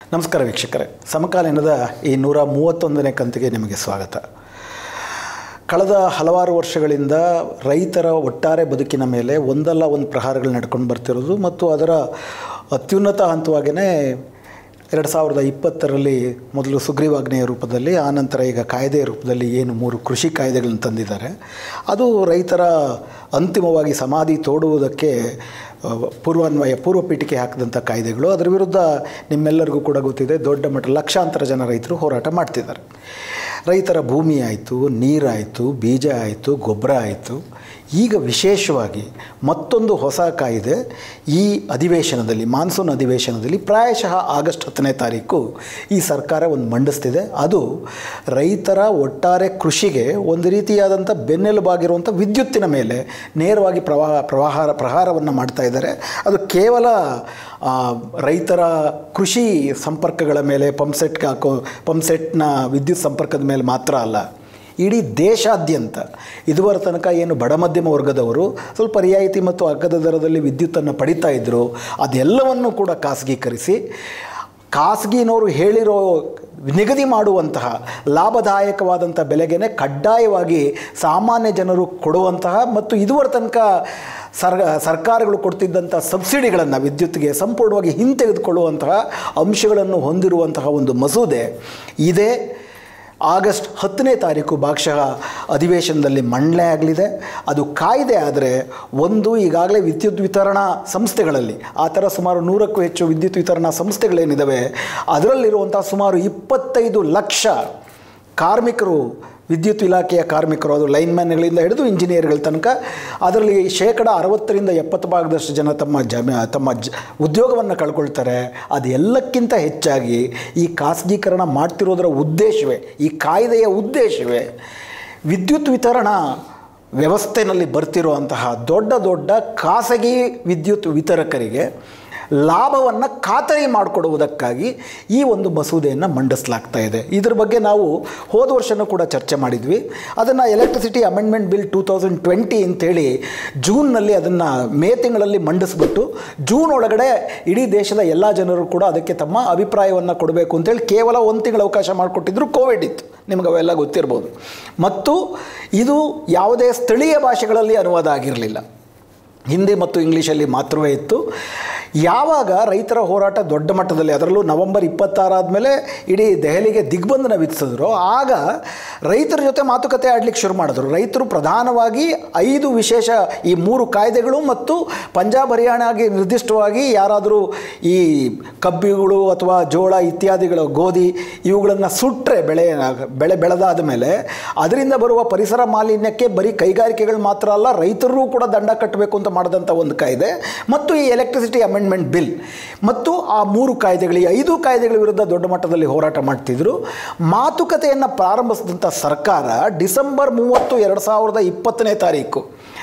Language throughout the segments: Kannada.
ನಮಸ್ಕಾರ ವೀಕ್ಷಕರೇ ಸಮಕಾಲೀನದ ಈ ನೂರ ಮೂವತ್ತೊಂದನೇ ಕಂತಿಗೆ ನಿಮಗೆ ಸ್ವಾಗತ ಕಳೆದ ಹಲವಾರು ವರ್ಷಗಳಿಂದ ರೈತರ ಒಟ್ಟಾರೆ ಬದುಕಿನ ಮೇಲೆ ಒಂದಲ್ಲ ಒಂದು ಪ್ರಹಾರಗಳು ನಡ್ಕೊಂಡು ಬರ್ತಿರೋದು ಮತ್ತು ಅದರ ಅತ್ಯುನ್ನತ ಹಂತವಾಗಿಯೇ ಎರಡು ಸಾವಿರದ ಇಪ್ಪತ್ತರಲ್ಲಿ ಮೊದಲು ಸುಗ್ರೀವಾಜ್ಞೆಯ ರೂಪದಲ್ಲಿ ಆನಂತರ ಈಗ ಕಾಯ್ದೆಯ ರೂಪದಲ್ಲಿ ಏನು ಮೂರು ಕೃಷಿ ಕಾಯ್ದೆಗಳನ್ನು ತಂದಿದ್ದಾರೆ ಅದು ರೈತರ ಅಂತಿಮವಾಗಿ ಸಮಾಧಿ ತೋಡುವುದಕ್ಕೆ ಆ, ಪೂರ್ವಾನ್ವಯ ಪೂರ್ವ ಪೀಠಿಕೆ ಹಾಕಿದಂಥ ಕಾಯ್ದೆಗಳು ಅದರ ವಿರುದ್ಧ ನಿಮ್ಮೆಲ್ಲರಿಗೂ ಕೂಡ ಗೊತ್ತಿದೆ ದೊಡ್ಡ ಮಟ್ಟ ಲಕ್ಷಾಂತರ ಜನ ರೈತರು ಹೋರಾಟ ಮಾಡ್ತಿದ್ದಾರೆ ರೈತರ ಭೂಮಿ ಆಯಿತು ನೀರಾಯಿತು ಬೀಜ ಆಯಿತು ಗೊಬ್ಬರ ಆಯಿತು ಈಗ ವಿಶೇಷವಾಗಿ ಮತ್ತೊಂದು ಹೊಸ ಕಾಯ್ದೆ ಈ ಅಧಿವೇಶನದಲ್ಲಿ ಮಾನ್ಸೂನ್ ಅಧಿವೇಶನದಲ್ಲಿ ಪ್ರಾಯಶಃ ಆಗಸ್ಟ್ ಹತ್ತನೇ ತಾರೀಕು ಈ ಸರ್ಕಾರ ಒಂದು ಮಂಡಿಸ್ತಿದೆ ಅದು ರೈತರ ಒಟ್ಟಾರೆ ಕೃಷಿಗೆ ಒಂದು ರೀತಿಯಾದಂಥ ಬೆನ್ನೆಲುಬಾಗಿರುವಂಥ ವಿದ್ಯುತ್ತಿನ ಮೇಲೆ ನೇರವಾಗಿ ಪ್ರವಾಹ ಪ್ರವಾಹ ಪ್ರಹಾರವನ್ನು ಮಾಡ್ತಾ ಇದ್ದಾರೆ ಅದು ಕೇವಲ ಆ, ರೈತರ ಕೃಷಿ ಸಂಪರ್ಕಗಳ ಮೇಲೆ ಪಂಪ್ಸೆಟ್ಗೆ ಹಾಕೋ ಪಂಪ್ಸೆಟ್ನ ವಿದ್ಯುತ್ ಸಂಪರ್ಕದ ಮೇಲೆ ಮಾತ್ರ ಅಲ್ಲ ಇಡೀ ದೇಶಾದ್ಯಂತ ಇದುವರ ತನಕ ಏನು ಬಡ ಮಧ್ಯಮ ವರ್ಗದವರು ಸ್ವಲ್ಪ ರಿಯಾಯಿತಿ ಮತ್ತು ಅಗ್ಗದ ದರದಲ್ಲಿ ವಿದ್ಯುತ್ತನ್ನು ಪಡಿತಾ ಇದ್ದರು ಅದೆಲ್ಲವನ್ನು ಕೂಡ ಖಾಸಗೀಕರಿಸಿ ಖಾಸಗಿನವರು ಹೇಳಿರೋ ನಿಗದಿ ಮಾಡುವಂತಹ ಲಾಭದಾಯಕವಾದಂಥ ಬೆಲೆಗೆ ಕಡ್ಡಾಯವಾಗಿ ಸಾಮಾನ್ಯ ಜನರು ಕೊಡುವಂತಹ ಮತ್ತು ಇದುವರ ತನಕ ಸರ್ ಸರ್ಕಾರಗಳು ಕೊಡ್ತಿದ್ದಂಥ ಸಬ್ಸಿಡಿಗಳನ್ನು ವಿದ್ಯುತ್ಗೆ ಸಂಪೂರ್ಣವಾಗಿ ಹಿಂತೆಗೆದುಕೊಳ್ಳುವಂತಹ ಅಂಶಗಳನ್ನು ಹೊಂದಿರುವಂತಹ ಒಂದು ಮಸೂದೆ ಇದೇ ಆಗಸ್ಟ್ ಹತ್ತನೇ ತಾರೀಕು ಭಾಗಶಃ ಅಧಿವೇಶನದಲ್ಲಿ ಮಂಡನೆ ಆಗಲಿದೆ ಅದು ಕಾಯ್ದೆ ಆದರೆ ಒಂದು ಈಗಾಗಲೇ ವಿದ್ಯುತ್ ವಿತರಣಾ ಸಂಸ್ಥೆಗಳಲ್ಲಿ ಆ ಥರ ಸುಮಾರು ನೂರಕ್ಕೂ ಹೆಚ್ಚು ವಿದ್ಯುತ್ ವಿತರಣಾ ಸಂಸ್ಥೆಗಳೇನಿದ್ದಾವೆ ಅದರಲ್ಲಿರುವಂಥ ಸುಮಾರು ಇಪ್ಪತ್ತೈದು ಲಕ್ಷ ಕಾರ್ಮಿಕರು ವಿದ್ಯುತ್ ಇಲಾಖೆಯ ಕಾರ್ಮಿಕರು ಅದು ಲೈನ್ಮ್ಯಾನ್ಗಳಿಂದ ಹಿಡಿದು ಇಂಜಿನಿಯರ್ಗಳ ತನಕ ಅದರಲ್ಲಿ ಶೇಕಡ ಅರವತ್ತರಿಂದ ಎಪ್ಪತ್ತು ಭಾಗದಷ್ಟು ಜನ ತಮ್ಮ ಜಮ ತಮ್ಮ ಜ ಉದ್ಯೋಗವನ್ನು ಕಳ್ಕೊಳ್ತಾರೆ ಅದು ಎಲ್ಲಕ್ಕಿಂತ ಹೆಚ್ಚಾಗಿ ಈ ಖಾಸಗೀಕರಣ ಮಾಡ್ತಿರೋದರ ಉದ್ದೇಶವೇ ಈ ಕಾಯ್ದೆಯ ಉದ್ದೇಶವೇ ವಿದ್ಯುತ್ ವಿತರಣಾ ವ್ಯವಸ್ಥೆಯಲ್ಲಿ ಬರ್ತಿರುವಂತಹ ದೊಡ್ಡ ದೊಡ್ಡ ಖಾಸಗಿ ವಿದ್ಯುತ್ ವಿತರಕರಿಗೆ ಲಾಭವನ್ನು ಖಾತರಿ ಮಾಡಿಕೊಡುವುದಕ್ಕಾಗಿ ಈ ಒಂದು ಮಸೂದೆಯನ್ನು ಮಂಡಿಸಲಾಗ್ತಾ ಇದೆ ಇದ್ರ ಬಗ್ಗೆ ನಾವು ಹೋದ ವರ್ಷನೂ ಕೂಡ ಚರ್ಚೆ ಮಾಡಿದ್ವಿ ಅದನ್ನು electricity amendment bill two thousand twenty ಅಂತೇಳಿ ಜೂನ್ನಲ್ಲಿ ಅದನ್ನು ಮೇ ತಿಂಗಳಲ್ಲಿ ಮಂಡಿಸ್ಬಿಟ್ಟು ಜೂನ್ ಒಳಗಡೆ ಇಡೀ ದೇಶದ ಎಲ್ಲ ಜನರು ಕೂಡ ಅದಕ್ಕೆ ತಮ್ಮ ಅಭಿಪ್ರಾಯವನ್ನು ಕೊಡಬೇಕು ಅಂತೇಳಿ ಕೇವಲ ಒಂದು ತಿಂಗಳು ಅವಕಾಶ ಮಾಡಿಕೊಟ್ಟಿದ್ರು ಕೋವಿಡ್ ಇತ್ತು ನಿಮ್ಗೆ ಅವೆಲ್ಲ ಗೊತ್ತಿರ್ಬೋದು ಮತ್ತು ಇದು ಯಾವುದೇ ಸ್ಥಳೀಯ ಭಾಷೆಗಳಲ್ಲಿ ಅನುವಾದ ಆಗಿರಲಿಲ್ಲ ಹಿಂದಿ ಮತ್ತು ಇಂಗ್ಲೀಷಲ್ಲಿ ಮಾತ್ರವೇ ಇತ್ತು ಯಾವಾಗ ರೈತರ ಹೋರಾಟ ದೊಡ್ಡ ಮಟ್ಟದಲ್ಲಿ ಅದರಲ್ಲೂ ನವೆಂಬರ್ ಇಪ್ಪತ್ತಾರಾದಮೇಲೆ ಇಡೀ ದೆಹಲಿಗೆ ದಿಗ್ಬಂಧನ ವಿಧಿಸಿದ್ರು ಆಗ ರೈತರ ಜೊತೆ ಮಾತುಕತೆ ಆಡಲಿಕ್ಕೆ ಶುರು ಮಾಡಿದ್ರು ರೈತರು ಪ್ರಧಾನವಾಗಿ ಐದು ವಿಶೇಷ ಈ ಮೂರು ಕಾಯ್ದೆಗಳು ಮತ್ತು ಪಂಜಾಬ್ ಹರಿಯಾಣಗೆ ನಿರ್ದಿಷ್ಟವಾಗಿ ಯಾರಾದರೂ ಈ ಕಬ್ಬಿಗಳು ಅಥವಾ ಜೋಳ ಇತ್ಯಾದಿಗಳು ಗೋಧಿ ಇವುಗಳನ್ನು ಸುಟ್ಟರೆ ಬೆಳೆ ಬೆಳೆ ಬೆಳೆದಾದ ಮೇಲೆ ಅದರಿಂದ ಬರುವ ಪರಿಸರ ಮಾಲಿನ್ಯಕ್ಕೆ ಬರೀ ಕೈಗಾರಿಕೆಗಳು ಮಾತ್ರ ಅಲ್ಲ ರೈತರು ಕೂಡ ದಂಡ ಕಟ್ಟಬೇಕು ಅಂತ ಮಾಡಿದಂಥ ಒಂದು ಕಾಯ್ದೆ ಮತ್ತು ಈ ಎಲೆಕ್ಟ್ರಿಸಿಟಿ ಅಮೆಂಡ್ಮೆಂಟ್ ಬಿಲ್ ಮತ್ತು ಆ ಮೂರು ಕಾಯ್ದೆಗಳು ಈ ಐದು ಕಾಯ್ದೆಗಳ ವಿರುದ್ಧ ದೊಡ್ಡ ಮಟ್ಟದಲ್ಲಿ ಹೋರಾಟ ಮಾಡ್ತಿದ್ರು ಮಾತುಕತೆಯನ್ನು ಪ್ರಾರಂಭಿಸಿದಂಥ ಸರ್ಕಾರ ಡಿಸೆಂಬರ್ ಮೂವತ್ತು ಎರಡು ಸಾವಿರದ ಇಪ್ಪತ್ತನೇ ತಾರೀಕು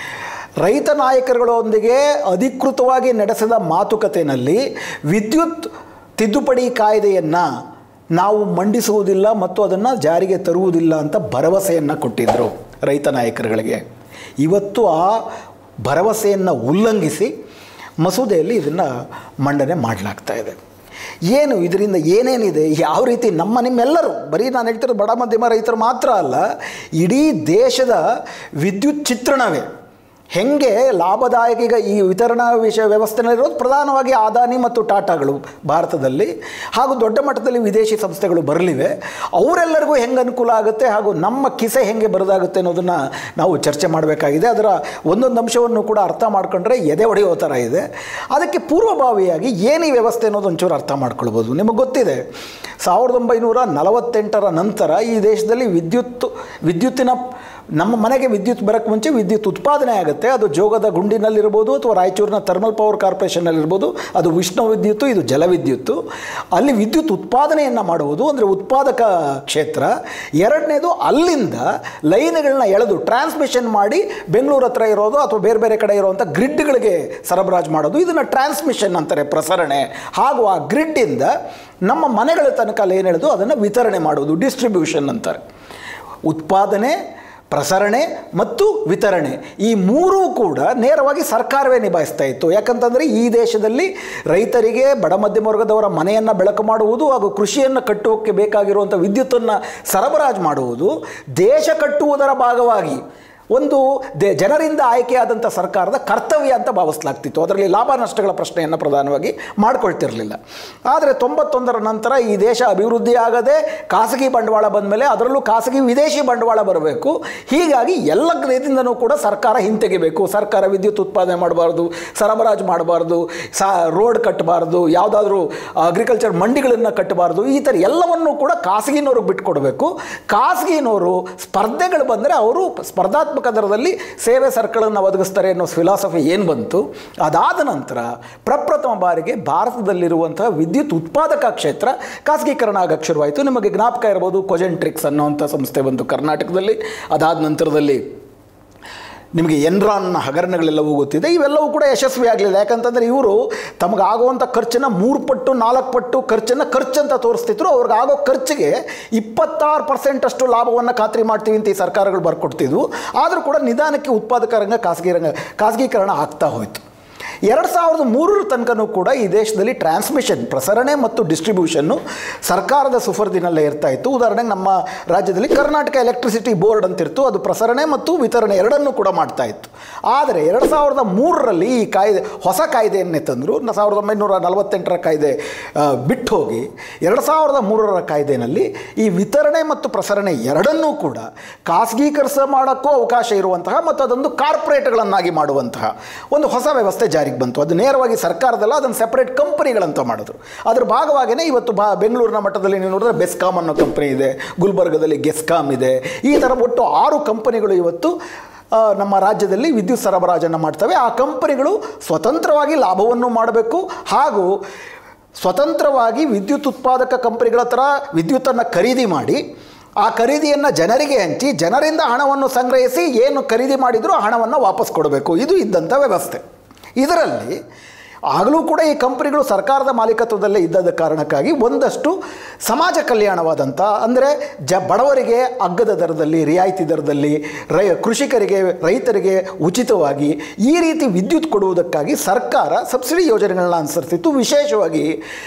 ರೈತ ನಾಯಕರುಗಳೊಂದಿಗೆ ಅಧಿಕೃತವಾಗಿ ನಡೆಸಿದ ಮಾತುಕತೆಯಲ್ಲಿ ವಿದ್ಯುತ್ ತಿದ್ದುಪಡಿ ಕಾಯ್ದೆಯನ್ನು ನಾವು ಮಂಡಿಸುವುದಿಲ್ಲ ಮತ್ತು ಅದನ್ನು ಜಾರಿಗೆ ತರುವುದಿಲ್ಲ ಅಂತ ಭರವಸೆಯನ್ನು ಕೊಟ್ಟಿದ್ದರು ರೈತ ನಾಯಕರುಗಳಿಗೆ ಇವತ್ತು ಆ ಭರವಸೆಯನ್ನು ಉಲ್ಲಂಘಿಸಿ ಮಸೂದೆಯಲ್ಲಿ ಇದನ್ನು ಮಂಡನೆ ಮಾಡಲಾಗ್ತಾ ಇದೆ ಏನು ಇದರಿಂದ ಏನೇನಿದೆ ಯಾವ ರೀತಿ ನಮ್ಮ ನಿಮ್ಮೆಲ್ಲರೂ ಬರೀ ನಾನು ಹೇಳ್ತಿರೋದು ಬಡ ಮಧ್ಯಮ ರೈತರು ಮಾತ್ರ ಅಲ್ಲ ಇಡೀ ದೇಶದ ವಿದ್ಯುತ್ ಚಿತ್ರಣವೇ ಹೆಂಗೆ ಲಾಭದಾಯಕ ಈಗ ಈ ವಿತರಣಾ ವಿಷಯ ವ್ಯವಸ್ಥೆನಲ್ಲಿರೋದು ಪ್ರಧಾನವಾಗಿ ಅದಾನಿ ಮತ್ತು ಟಾಟಾಗಳು ಭಾರತದಲ್ಲಿ ಹಾಗೂ ದೊಡ್ಡ ಮಟ್ಟದಲ್ಲಿ ವಿದೇಶಿ ಸಂಸ್ಥೆಗಳು ಬರಲಿವೆ ಅವರೆಲ್ಲರಿಗೂ ಹೆಂಗೆ ಅನುಕೂಲ ಆಗುತ್ತೆ ಹಾಗೂ ನಮ್ಮ ಕಿಸೆ ಹೆಂಗೆ ಬರೋದಾಗುತ್ತೆ ಅನ್ನೋದನ್ನು ನಾವು ಚರ್ಚೆ ಮಾಡಬೇಕಾಗಿದೆ ಅದರ ಒಂದೊಂದು ಅಂಶವನ್ನು ಕೂಡ ಅರ್ಥ ಮಾಡ್ಕೊಂಡ್ರೆ ಎದೆ ಹೊಡೆಯೋ ಥರ ಇದೆ ಅದಕ್ಕೆ ಪೂರ್ವಭಾವಿಯಾಗಿ ಏನು ಈ ವ್ಯವಸ್ಥೆ ಅನ್ನೋದು ಒಂಚೂರು ಅರ್ಥ ಮಾಡ್ಕೊಳ್ಬೋದು ನಿಮಗೆ ಗೊತ್ತಿದೆ ಸಾವಿರದ ಒಂಬೈನೂರ ನಲವತ್ತೆಂಟರ ನಂತರ ಈ ದೇಶದಲ್ಲಿ ವಿದ್ಯುತ್ ವಿದ್ಯುತ್ತಿನ ನಮ್ಮ ಮನೆಗೆ ವಿದ್ಯುತ್ ಬರೋಕ್ಕೆ ಮುಂಚೆ ವಿದ್ಯುತ್ ಉತ್ಪಾದನೆ ಆಗುತ್ತೆ ಅದು ಜೋಗದ ಗುಂಡಿನಲ್ಲಿರ್ಬೋದು ಅಥವಾ ರಾಯಚೂರಿನ ಥರ್ಮಲ್ ಪವರ್ ಕಾರ್ಪೊರೇಷನ್ನಲ್ಲಿರ್ಬೋದು ಅದು ಉಷ್ಣ ವಿದ್ಯುತ್ತು ಇದು ಜಲವಿದ್ಯುತ್ತು ಅಲ್ಲಿ ವಿದ್ಯುತ್ ಉತ್ಪಾದನೆಯನ್ನು ಮಾಡುವುದು ಅಂದರೆ ಉತ್ಪಾದಕ ಕ್ಷೇತ್ರ ಎರಡನೇದು ಅಲ್ಲಿಂದ ಲೈನ್ಗಳನ್ನ ಎಳೆದು ಟ್ರಾನ್ಸ್ಮಿಷನ್ ಮಾಡಿ ಬೆಂಗಳೂರು ಹತ್ರ ಇರೋದು ಅಥವಾ ಬೇರೆ ಬೇರೆ ಕಡೆ ಇರುವಂಥ ಗ್ರಿಡ್ಗಳಿಗೆ ಸರಬರಾಜು ಮಾಡೋದು ಇದನ್ನು ಟ್ರಾನ್ಸ್ಮಿಷನ್ ಅಂತಾರೆ ಪ್ರಸರಣೆ ಹಾಗೂ ಆ ಗ್ರಿಡ್ಡಿಂದ ನಮ್ಮ ಮನೆಗಳ ತನಕ ಅಲ್ಲಿ ಏನು ಹೇಳೋದು ಅದನ್ನು ವಿತರಣೆ ಮಾಡೋದು ಡಿಸ್ಟ್ರಿಬ್ಯೂಷನ್ ಅಂತಾರೆ ಉತ್ಪಾದನೆ ಪ್ರಸರಣೆ ಮತ್ತು ವಿತರಣೆ ಈ ಮೂರೂ ಕೂಡ ನೇರವಾಗಿ ಸರ್ಕಾರವೇ ನಿಭಾಯಿಸ್ತಾ ಇತ್ತು ಯಾಕಂತಂದರೆ ಈ ದೇಶದಲ್ಲಿ ರೈತರಿಗೆ ಬಡ ಮಧ್ಯಮ ವರ್ಗದವರ ಮನೆಯನ್ನು ಬೆಳಕು ಮಾಡುವುದು ಹಾಗೂ ಕೃಷಿಯನ್ನು ಕಟ್ಟುವಕ್ಕೆ ಬೇಕಾಗಿರುವಂಥ ವಿದ್ಯುತ್ತನ್ನು ಸರಬರಾಜು ಮಾಡುವುದು ದೇಶ ಕಟ್ಟುವುದರ ಭಾಗವಾಗಿ ಒಂದು ದೇ ಜನರಿಂದ ಆಯ್ಕೆಯಾದಂಥ ಸರ್ಕಾರದ ಕರ್ತವ್ಯ ಅಂತ ಭಾವಿಸಲಾಗ್ತಿತ್ತು ಅದರಲ್ಲಿ ಲಾಭ ನಷ್ಟಗಳ ಪ್ರಶ್ನೆಯನ್ನು ಪ್ರಧಾನವಾಗಿ ಮಾಡ್ಕೊಳ್ತಿರಲಿಲ್ಲ ಆದರೆ ತೊಂಬತ್ತೊಂದರ ನಂತರ ಈ ದೇಶ ಅಭಿವೃದ್ಧಿ ಆಗದೆ ಖಾಸಗಿ ಬಂಡವಾಳ ಬಂದ ಮೇಲೆ ಅದರಲ್ಲೂ ಖಾಸಗಿ ವಿದೇಶಿ ಬಂಡವಾಳ ಬರಬೇಕು ಹೀಗಾಗಿ ಎಲ್ಲ ರೀತಿಯಿಂದನೂ ಕೂಡ ಸರ್ಕಾರ ಹಿಂತೆಗಿಬೇಕು ಸರ್ಕಾರ ವಿದ್ಯುತ್ ಉತ್ಪಾದನೆ ಮಾಡಬಾರ್ದು ಸರಬರಾಜು ಮಾಡಬಾರ್ದು ಸಾ ರೋಡ್ ಕಟ್ಟಬಾರ್ದು ಯಾವುದಾದ್ರೂ ಅಗ್ರಿಕಲ್ಚರ್ ಮಂಡಿಗಳನ್ನು ಕಟ್ಟಬಾರ್ದು ಈ ಥರ ಎಲ್ಲವನ್ನೂ ಕೂಡ ಖಾಸಗಿನವ್ರಿಗೆ ಬಿಟ್ಕೊಡ್ಬೇಕು ಖಾಸಗಿನವರು ಸ್ಪರ್ಧೆಗಳು ಬಂದರೆ ಅವರು ಸ್ಪರ್ಧಾತ್ಮಕ ದರದಲ್ಲಿ ಸೇವೆ ಸರ್ಕಲನ್ನು ಒದಗಿಸ್ತಾರೆ ಅನ್ನೋ ಫಿಲಾಸಫಿ ಏನು ಬಂತು ಅದಾದ ನಂತರ ಪ್ರಪ್ರಥಮ ಬಾರಿಗೆ ಭಾರತದಲ್ಲಿರುವಂತಹ ವಿದ್ಯುತ್ ಉತ್ಪಾದಕ ಕ್ಷೇತ್ರ ಖಾಸಗೀಕರಣ ಆಗಕ್ಕೆ ಶುರುವಾಯಿತು ನಿಮಗೆ ಜ್ಞಾಪಕ ಇರ್ಬೋದು ಕೊಜೆಂಟ್ರಿಕ್ಸ್ ಅನ್ನೋವಂಥ ಸಂಸ್ಥೆ ಬಂತು ಕರ್ನಾಟಕದಲ್ಲಿ ಅದಾದ ನಂತರದಲ್ಲಿ ನಿಮಗೆ ಎನ್ರಾನ್ನ ಹಗರಣಗಳೆಲ್ಲವೂ ಗೊತ್ತಿದೆ ಇವೆಲ್ಲವೂ ಕೂಡ ಯಶಸ್ವಿ ಆಗಲಿಲ್ಲ ಯಾಕಂತಂದರೆ ಇವರು ತಮಗಾಗುವಂಥ ಖರ್ಚನ್ನು ಮೂರು ಪಟ್ಟು ನಾಲ್ಕು ಪಟ್ಟು ಖರ್ಚನ್ನು ಖರ್ಚಂತ ತೋರಿಸ್ತಿದ್ರು ಅವ್ರಿಗೆ ಆಗೋ ಖರ್ಚಿಗೆ ಇಪ್ಪತ್ತಾರು ಪರ್ಸೆಂಟ್ ಅಷ್ಟು ಲಾಭವನ್ನು ಖಾತ್ರಿ ಮಾಡ್ತೀವಿ ಅಂತ ಈ ಸರ್ಕಾರಗಳು ಬರ್ಕೊಡ್ತಿದ್ವು ಆದರೂ ಕೂಡ ನಿಧಾನಕ್ಕೆ ಉತ್ಪಾದಕ ರಂಗ ಖಾಸಗಿ ರಂಗ ಖಾಸಗೀಕರಣ ಆಗ್ತಾ ಹೋಯಿತು ಎರಡು ಸಾವಿರದ ಮೂರರ ತನಕನೂ ಕೂಡ ಈ ದೇಶದಲ್ಲಿ ಟ್ರಾನ್ಸ್ಮಿಷನ್ ಪ್ರಸರಣೆ ಮತ್ತು ಡಿಸ್ಟ್ರಿಬ್ಯೂಷನ್ನು ಸರ್ಕಾರದ ಸುಫರ್ದಿನಲ್ಲೇ ಇರ್ತಾ ಇತ್ತು ಉದಾಹರಣೆಗೆ ನಮ್ಮ ರಾಜ್ಯದಲ್ಲಿ ಕರ್ನಾಟಕ ಎಲೆಕ್ಟ್ರಿಸಿಟಿ ಬೋರ್ಡ್ ಅಂತಿತ್ತು ಅದು ಪ್ರಸರಣೆ ಮತ್ತು ವಿತರಣೆ ಎರಡನ್ನೂ ಕೂಡ ಮಾಡ್ತಾ ಇತ್ತು ಆದರೆ ಎರಡು ಸಾವಿರದ ಮೂರರಲ್ಲಿ ಈ ಕಾಯ್ದೆ ಹೊಸ ಕಾಯ್ದೆಯನ್ನೇ ತಂದರು ಸಾವಿರದ ಒಂಬೈನೂರ ನಲವತ್ತೆಂಟರ ಕಾಯ್ದೆ ಆ, ಬಿಟ್ಟು ಹೋಗಿ ಎರಡು ಸಾವಿರದ ಮೂರರ ಕಾಯ್ದೆನಲ್ಲಿ ಈ ವಿತರಣೆ ಮತ್ತು ಪ್ರಸರಣೆ ಎರಡನ್ನೂ ಕೂಡ ಖಾಸಗೀಕರಿಸ ಮಾಡೋಕ್ಕೂ ಅವಕಾಶ ಇರುವಂತಹ ಮತ್ತು ಅದೊಂದು ಕಾರ್ಪೊರೇಟ್ಗಳನ್ನಾಗಿ ಮಾಡುವಂತಹ ಒಂದು ಹೊಸ ವ್ಯವಸ್ಥೆ ಜಾರಿಗೆ ಬಂತು ಅದು ನೇರವಾಗಿ ಸರ್ಕಾರದಲ್ಲ ಅದನ್ನು ಸೆಪರೇಟ್ ಕಂಪನಿಗಳಂತ ಮಾಡಿದ್ರು ಅದ್ರ ಭಾಗವಾಗಿಯೇ ಇವತ್ತು ಬಾ ಬೆಂಗಳೂರಿನ ಮಟ್ಟದಲ್ಲಿ ನೀವು ನೋಡಿದ್ರೆ ಬೆಸ್ಕಾಮ್ ಅನ್ನೋ ಕಂಪನಿ ಇದೆ ಗುಲ್ಬರ್ಗದಲ್ಲಿ ಗೆಸ್ಕಾಮ್ ಇದೆ ಈ ಥರ ಒಟ್ಟು ಆರು ಕಂಪನಿಗಳು ಇವತ್ತು ಆ, ನಮ್ಮ ರಾಜ್ಯದಲ್ಲಿ ವಿದ್ಯುತ್ ಸರಬರಾಜನ್ನು ಮಾಡ್ತವೆ ಆ ಕಂಪನಿಗಳು ಸ್ವತಂತ್ರವಾಗಿ ಲಾಭವನ್ನು ಮಾಡಬೇಕು ಹಾಗೂ ಸ್ವತಂತ್ರವಾಗಿ ವಿದ್ಯುತ್ ಉತ್ಪಾದಕ ಕಂಪನಿಗಳ ಹತ್ರ ವಿದ್ಯುತ್ತನ್ನು ಖರೀದಿ ಮಾಡಿ ಆ ಖರೀದಿಯನ್ನು ಜನರಿಗೆ ಹಂಚಿ ಜನರಿಂದ ಹಣವನ್ನು ಸಂಗ್ರಹಿಸಿ ಏನು ಖರೀದಿ ಮಾಡಿದರೂ ಆ ಹಣವನ್ನು ವಾಪಸ್ ಕೊಡಬೇಕು ಇದು ಇದ್ದಂಥ ವ್ಯವಸ್ಥೆ ಇದರಲ್ಲಿ ಆಗಲೂ ಕೂಡ ಈ ಕಂಪನಿಗಳು ಸರ್ಕಾರದ ಮಾಲೀಕತ್ವದಲ್ಲೇ ಇದ್ದದ ಕಾರಣಕ್ಕಾಗಿ ಒಂದಷ್ಟು ಸಮಾಜ ಕಲ್ಯಾಣವಾದಂಥ ಅಂದರೆ ಜ ಬಡವರಿಗೆ ಅಗ್ಗದ ದರದಲ್ಲಿ ರಿಯಾಯಿತಿ ದರದಲ್ಲಿ ರೈ ಕೃಷಿಕರಿಗೆ ರೈತರಿಗೆ ಉಚಿತವಾಗಿ ಈ ರೀತಿ ವಿದ್ಯುತ್ ಕೊಡುವುದಕ್ಕಾಗಿ ಸರ್ಕಾರ ಸಬ್ಸಿಡಿ ಯೋಜನೆಗಳನ್ನ ಅನುಸರಿಸಿತ್ತು ವಿಶೇಷವಾಗಿ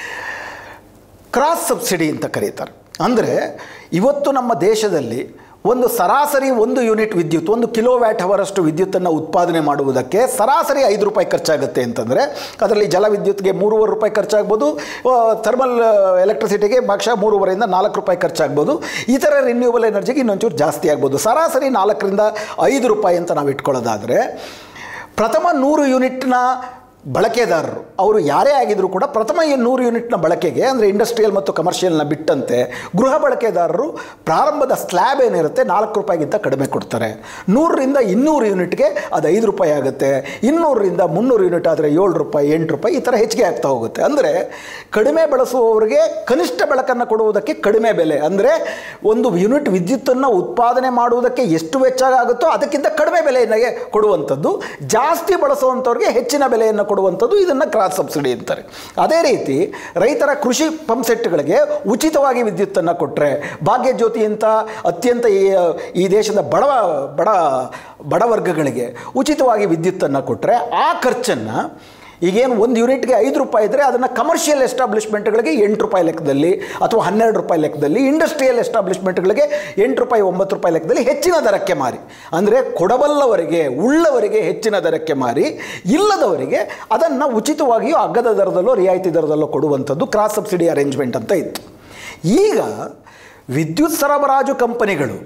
ಕ್ರಾಸ್ ಸಬ್ಸಿಡಿ ಅಂತ ಕರೀತಾರೆ ಅಂದರೆ ಇವತ್ತು ನಮ್ಮ ದೇಶದಲ್ಲಿ ಒಂದು ಸರಾಸರಿ ಒಂದು ಯೂನಿಟ್ ವಿದ್ಯುತ್ ಒಂದು ಕಿಲೋ ವ್ಯಾಟ್ ಅವರಷ್ಟು ವಿದ್ಯುತ್ತನ್ನು ಉತ್ಪಾದನೆ ಮಾಡುವುದಕ್ಕೆ ಸರಾಸರಿ ಐದು ರೂಪಾಯಿ ಖರ್ಚಾಗುತ್ತೆ ಅಂತಂದರೆ ಅದರಲ್ಲಿ ಜಲ ವಿದ್ಯುತ್ಗೆ ಮೂರುವರೆ ರೂಪಾಯಿ ಖರ್ಚಾಗ್ಬೋದು ಥರ್ಮಲ್ ಎಲೆಕ್ಟ್ರಿಸಿಟಿಗೆ ಬಹುಶಃ ಮೂರುವರೆಯಿಂದ ನಾಲ್ಕು ರೂಪಾಯಿ ಖರ್ಚಾಗ್ಬೋದು ಇತರ ರಿನ್ಯೂವಲ್ ಎನರ್ಜಿಗೆ ಇನ್ನೊಂಚೂರು ಜಾಸ್ತಿ ಆಗ್ಬೋದು ಸರಾಸರಿ ನಾಲ್ಕರಿಂದ ಐದು ರೂಪಾಯಿ ಅಂತ ನಾವು ಇಟ್ಕೊಳ್ಳೋದಾದರೆ ಪ್ರಥಮ ನೂರು ಯೂನಿಟ್ನ ಬಳಕೆದಾರರು ಅವರು ಯಾರೇ ಆಗಿದ್ದರೂ ಕೂಡ ಪ್ರಥಮ ಈ ನೂರು ಯೂನಿಟ್ನ ಬಳಕೆಗೆ ಅಂದರೆ ಇಂಡಸ್ಟ್ರಿಯಲ್ ಮತ್ತು ಕಮರ್ಷಿಯಲ್ನ ಬಿಟ್ಟಂತೆ ಗೃಹ ಬಳಕೆದಾರರು ಪ್ರಾರಂಭದ ಸ್ಲ್ಯಾಬ್ ಏನಿರುತ್ತೆ ನಾಲ್ಕು ರೂಪಾಯಿಗಿಂತ ಕಡಿಮೆ ಕೊಡ್ತಾರೆ ನೂರರಿಂದ ಇನ್ನೂರು ಯೂನಿಟ್ಗೆ ಅದು ಐದು ರೂಪಾಯಿ ಆಗುತ್ತೆ ಇನ್ನೂರರಿಂದ ಮುನ್ನೂರು ಯೂನಿಟ್ ಆದರೆ ಏಳು ರೂಪಾಯಿ ಎಂಟು ರೂಪಾಯಿ ಈ ಥರ ಹೆಚ್ಚಿಗೆ ಆಗ್ತಾ ಹೋಗುತ್ತೆ ಅಂದರೆ ಕಡಿಮೆ ಬಳಸುವವರಿಗೆ ಕನಿಷ್ಠ ಬೆಳಕನ್ನು ಕೊಡುವುದಕ್ಕೆ ಕಡಿಮೆ ಬೆಲೆ ಅಂದರೆ ಒಂದು ಯೂನಿಟ್ ವಿದ್ಯುತ್ತನ್ನು ಉತ್ಪಾದನೆ ಮಾಡುವುದಕ್ಕೆ ಎಷ್ಟು ವೆಚ್ಚ ಆಗುತ್ತೋ ಅದಕ್ಕಿಂತ ಕಡಿಮೆ ಬೆಲೆಯನ್ನು ಕೊಡುವಂಥದ್ದು ಜಾಸ್ತಿ ಬಳಸುವಂಥವ್ರಿಗೆ ಹೆಚ್ಚಿನ ಬೆಲೆಯನ್ನು ಕೊಡುವಂಥದ್ದು ಇದನ್ನು ಕ್ರಾಸ್ ಸಬ್ಸಿಡಿ ಅಂತಾರೆ ಅದೇ ರೀತಿ ರೈತರ ಕೃಷಿ ಪಂಪ್ ಸೆಟ್ಗಳಿಗೆ ಉಚಿತವಾಗಿ ವಿದ್ಯುತ್ತನ್ನು ಕೊಟ್ಟರೆ ಭಾಗ್ಯಜ್ಯೋತಿ ಅಂತ ಅತ್ಯಂತ ಈ ಈ ದೇಶದ ಬಡ ಬಡ ಬಡವರ್ಗಗಳಿಗೆ ಉಚಿತವಾಗಿ ವಿದ್ಯುತ್ತನ್ನು ಕೊಟ್ಟರೆ ಆ ಖರ್ಚನ್ನು ಈಗೇನು ಒಂದು ಯೂನಿಟ್ಗೆ ಐದು ರೂಪಾಯಿ ಇದ್ದರೆ ಅದನ್ನು ಕಮರ್ಷಿಯಲ್ ಎಸ್ಟಾಬ್ಲಿಷ್ಮೆಂಟ್ಗಳಿಗೆ ಎಂಟು ರೂಪಾಯಿ ಲೆಕ್ಕದಲ್ಲಿ ಅಥವಾ ಹನ್ನೆರಡು ರೂಪಾಯಿ ಲೆಕ್ಕದಲ್ಲಿ ಇಂಡಸ್ಟ್ರಿಯಲ್ ಎಸ್ಟಾಬ್ಲಿಷ್ಮೆಂಟ್ಗಳಿಗೆ ಎಂಟು ರೂಪಾಯಿ ಒಂಬತ್ತು ರೂಪಾಯಿ ಲೆಕ್ಕದಲ್ಲಿ ಹೆಚ್ಚಿನ ದರಕ್ಕೆ ಮಾರಿ ಅಂದರೆ ಕೊಡಬಲ್ಲವರಿಗೆ ಉಳ್ಳವರಿಗೆ ಹೆಚ್ಚಿನ ದರಕ್ಕೆ ಮಾರಿ ಇಲ್ಲದವರಿಗೆ ಅದನ್ನು ಉಚಿತವಾಗಿಯೂ ಅಗ್ಗದ ದರದಲ್ಲೋ ರಿಯಾಯಿತಿ ದರದಲ್ಲೋ ಕೊಡುವಂಥದ್ದು ಕ್ರಾಸ್ ಸಬ್ಸಿಡಿ ಅರೇಂಜ್ಮೆಂಟ್ ಅಂತ ಇತ್ತು ಈಗ ವಿದ್ಯುತ್ ಸರಬರಾಜು ಕಂಪನಿಗಳು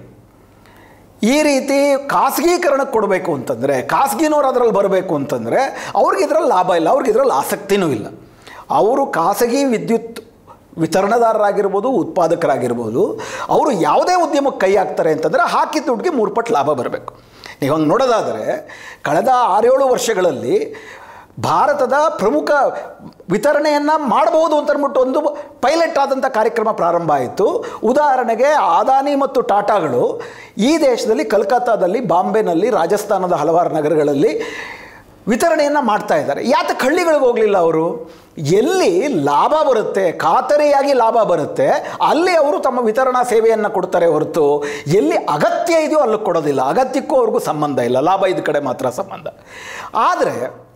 ಈ ರೀತಿ ಖಾಸಗೀಕರಣಕ್ಕೆ ಕೊಡಬೇಕು ಅಂತಂದರೆ ಖಾಸಗಿನವ್ರು ಅದರಲ್ಲಿ ಬರಬೇಕು ಅಂತಂದರೆ ಅವ್ರಿಗೆ ಇದರಲ್ಲಿ ಲಾಭ ಇಲ್ಲ ಅವ್ರಿಗೆ ಇದರಲ್ಲಿ ಆಸಕ್ತಿನೂ ಇಲ್ಲ ಅವರು ಖಾಸಗಿ ವಿದ್ಯುತ್ ವಿತರಣದಾರರಾಗಿರ್ಬೋದು ಉತ್ಪಾದಕರಾಗಿರ್ಬೋದು ಅವರು ಯಾವುದೇ ಉದ್ಯಮಕ್ಕೆ ಕೈ ಹಾಕ್ತಾರೆ ಅಂತಂದರೆ ಹಾಕಿದ ದುಡ್ಡಿಗೆ ಮೂರು ಪಟ್ಟು ಲಾಭ ಬರಬೇಕು ನೀವು ಹಂಗೆ ನೋಡೋದಾದರೆ ಕಳೆದ ಆರೇಳು ವರ್ಷಗಳಲ್ಲಿ ಭಾರತದ ಪ್ರಮುಖ ವಿತರಣೆಯನ್ನು ಮಾಡಬಹುದು ಅಂತ ಅಂದ್ಬಿಟ್ಟು ಒಂದು ಪೈಲಟ್ ಆದಂಥ ಕಾರ್ಯಕ್ರಮ ಪ್ರಾರಂಭ ಆಯಿತು ಉದಾಹರಣೆಗೆ ಅದಾನಿ ಮತ್ತು ಟಾಟಾಗಳು ಈ ದೇಶದಲ್ಲಿ ಕಲ್ಕತ್ತಾದಲ್ಲಿ ಬಾಂಬೆನಲ್ಲಿ ರಾಜಸ್ಥಾನದ ಹಲವಾರು ನಗರಗಳಲ್ಲಿ ವಿತರಣೆಯನ್ನು ಮಾಡ್ತಾ ಇದ್ದಾರೆ ಯಾತಕ್ಕೆ ಹಳ್ಳಿಗಳಿಗೆ ಹೋಗಲಿಲ್ಲ ಅವರು ಎಲ್ಲಿ ಲಾಭ ಬರುತ್ತೆ ಖಾತರಿಯಾಗಿ ಲಾಭ ಬರುತ್ತೆ ಅಲ್ಲಿ ಅವರು ತಮ್ಮ ವಿತರಣಾ ಸೇವೆಯನ್ನು ಕೊಡ್ತಾರೆ ಹೊರತು ಎಲ್ಲಿ ಅಗತ್ಯ ಇದೆಯೋ ಅಲ್ಲಿ ಕೊಡೋದಿಲ್ಲ ಅಗತ್ಯಕ್ಕೂ ಅವ್ರಿಗೂ ಸಂಬಂಧ ಇಲ್ಲ ಲಾಭ ಇದ್ದ ಕಡೆ ಮಾತ್ರ ಸಂಬಂಧ ಆದರೆ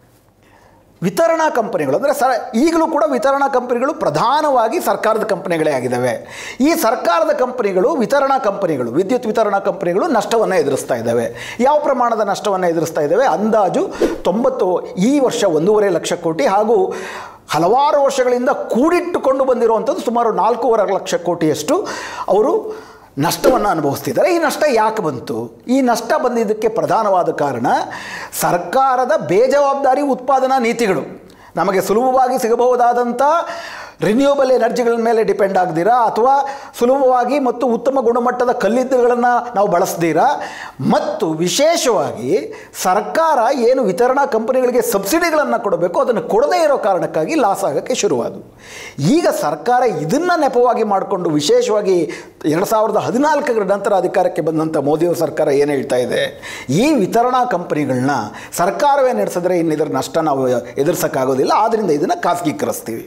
ವಿತರಣಾ ಕಂಪನಿಗಳು ಅಂದರೆ ಸ ಈಗಲೂ ಕೂಡ ವಿತರಣಾ ಕಂಪನಿಗಳು ಪ್ರಧಾನವಾಗಿ ಸರ್ಕಾರದ ಕಂಪನಿಗಳೇ ಆಗಿದ್ದಾವೆ ಈ ಸರ್ಕಾರದ ಕಂಪನಿಗಳು ವಿತರಣಾ ಕಂಪನಿಗಳು ವಿದ್ಯುತ್ ವಿತರಣಾ ಕಂಪನಿಗಳು ನಷ್ಟವನ್ನು ಎದುರಿಸ್ತಾ ಇದ್ದಾವೆ ಯಾವ ಪ್ರಮಾಣದ ನಷ್ಟವನ್ನು ಎದುರಿಸ್ತಾ ಇದ್ದಾವೆ ಅಂದಾಜು ತೊಂಬತ್ತು ಈ ವರ್ಷ ಒಂದೂವರೆ ಲಕ್ಷ ಕೋಟಿ ಹಾಗೂ ಹಲವಾರು ವರ್ಷಗಳಿಂದ ಕೂಡಿಟ್ಟುಕೊಂಡು ಬಂದಿರುವಂಥದ್ದು ಸುಮಾರು ನಾಲ್ಕೂವರೆ ಲಕ್ಷ ಕೋಟಿಯಷ್ಟು ಅವರು ನಷ್ಟವನ್ನು ಅನುಭವಿಸ್ತಿದ್ದಾರೆ ಈ ನಷ್ಟ ಯಾಕೆ ಬಂತು ಈ ನಷ್ಟ ಬಂದಿದ್ದಕ್ಕೆ ಪ್ರಧಾನವಾದ ಕಾರಣ ಸರ್ಕಾರದ ಬೇಜವಾಬ್ದಾರಿ ಉತ್ಪಾದನಾ ನೀತಿಗಳು ನಮಗೆ ಸುಲಭವಾಗಿ ಸಿಗಬಹುದಾದಂಥ ರಿನ್ಯೂಬಲ್ ಎನರ್ಜಿಗಳ ಮೇಲೆ ಡಿಪೆಂಡ್ ಆಗದಿರಾ ಅಥವಾ ಸುಲಭವಾಗಿ ಮತ್ತು ಉತ್ತಮ ಗುಣಮಟ್ಟದ ಕಲ್ಲಿದ್ದಲುಗಳನ್ನು ನಾವು ಬಳಸ್ದಿರಾ ಮತ್ತು ವಿಶೇಷವಾಗಿ ಸರ್ಕಾರ ಏನು ವಿತರಣಾ ಕಂಪನಿಗಳಿಗೆ ಸಬ್ಸಿಡಿಗಳನ್ನು ಕೊಡಬೇಕು ಅದನ್ನು ಕೊಡದೇ ಇರೋ ಕಾರಣಕ್ಕಾಗಿ ಲಾಸ್ ಆಗೋಕ್ಕೆ ಶುರುವಾದವು ಈಗ ಸರ್ಕಾರ ಇದನ್ನು ನೆಪವಾಗಿ ಮಾಡಿಕೊಂಡು ವಿಶೇಷವಾಗಿ ಎರಡು ಸಾವಿರದ ಹದಿನಾಲ್ಕರ ನಂತರ ಅಧಿಕಾರಕ್ಕೆ ಬಂದಂಥ ಮೋದಿಯವರ ಸರ್ಕಾರ ಏನು ಹೇಳ್ತಾ ಇದೆ ಈ ವಿತರಣಾ ಕಂಪನಿಗಳನ್ನ ಸರ್ಕಾರವೇ ನಡೆಸಿದ್ರೆ ಇನ್ನು ಇದರ ನಷ್ಟ ನಾವು ಎದುರಿಸೋಕ್ಕಾಗೋದಿಲ್ಲ ಆದ್ದರಿಂದ ಇದನ್ನು ಖಾಸಗೀಕರಿಸ್ತೀವಿ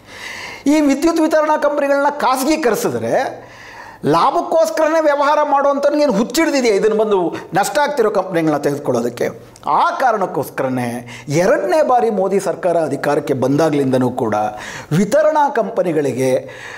ಈ ವಿದ್ಯುತ್ ವಿತರಣಾ ಕಂಪನಿಗಳನ್ನ ಖಾಸಗೀಕರಿಸಿದ್ರೆ ಲಾಭಕ್ಕೋಸ್ಕರನೇ ವ್ಯವಹಾರ ಮಾಡುವಂಥವ್ನಿಗೇನು ಹುಚ್ಚಿಡ್ದಿದೆಯಾ ಇದನ್ನು ಬಂದು ನಷ್ಟ ಆಗ್ತಿರೋ ಕಂಪ್ನಿಗಳನ್ನ ತೆಗೆದುಕೊಳ್ಳೋದಕ್ಕೆ ಆ ಕಾರಣಕ್ಕೋಸ್ಕರನೇ ಎರಡನೇ ಬಾರಿ ಮೋದಿ ಸರ್ಕಾರ ಅಧಿಕಾರಕ್ಕೆ ಬಂದಾಗಲಿಂದನೂ ಕೂಡ ವಿತರಣಾ ಕಂಪನಿಗಳಿಗೆ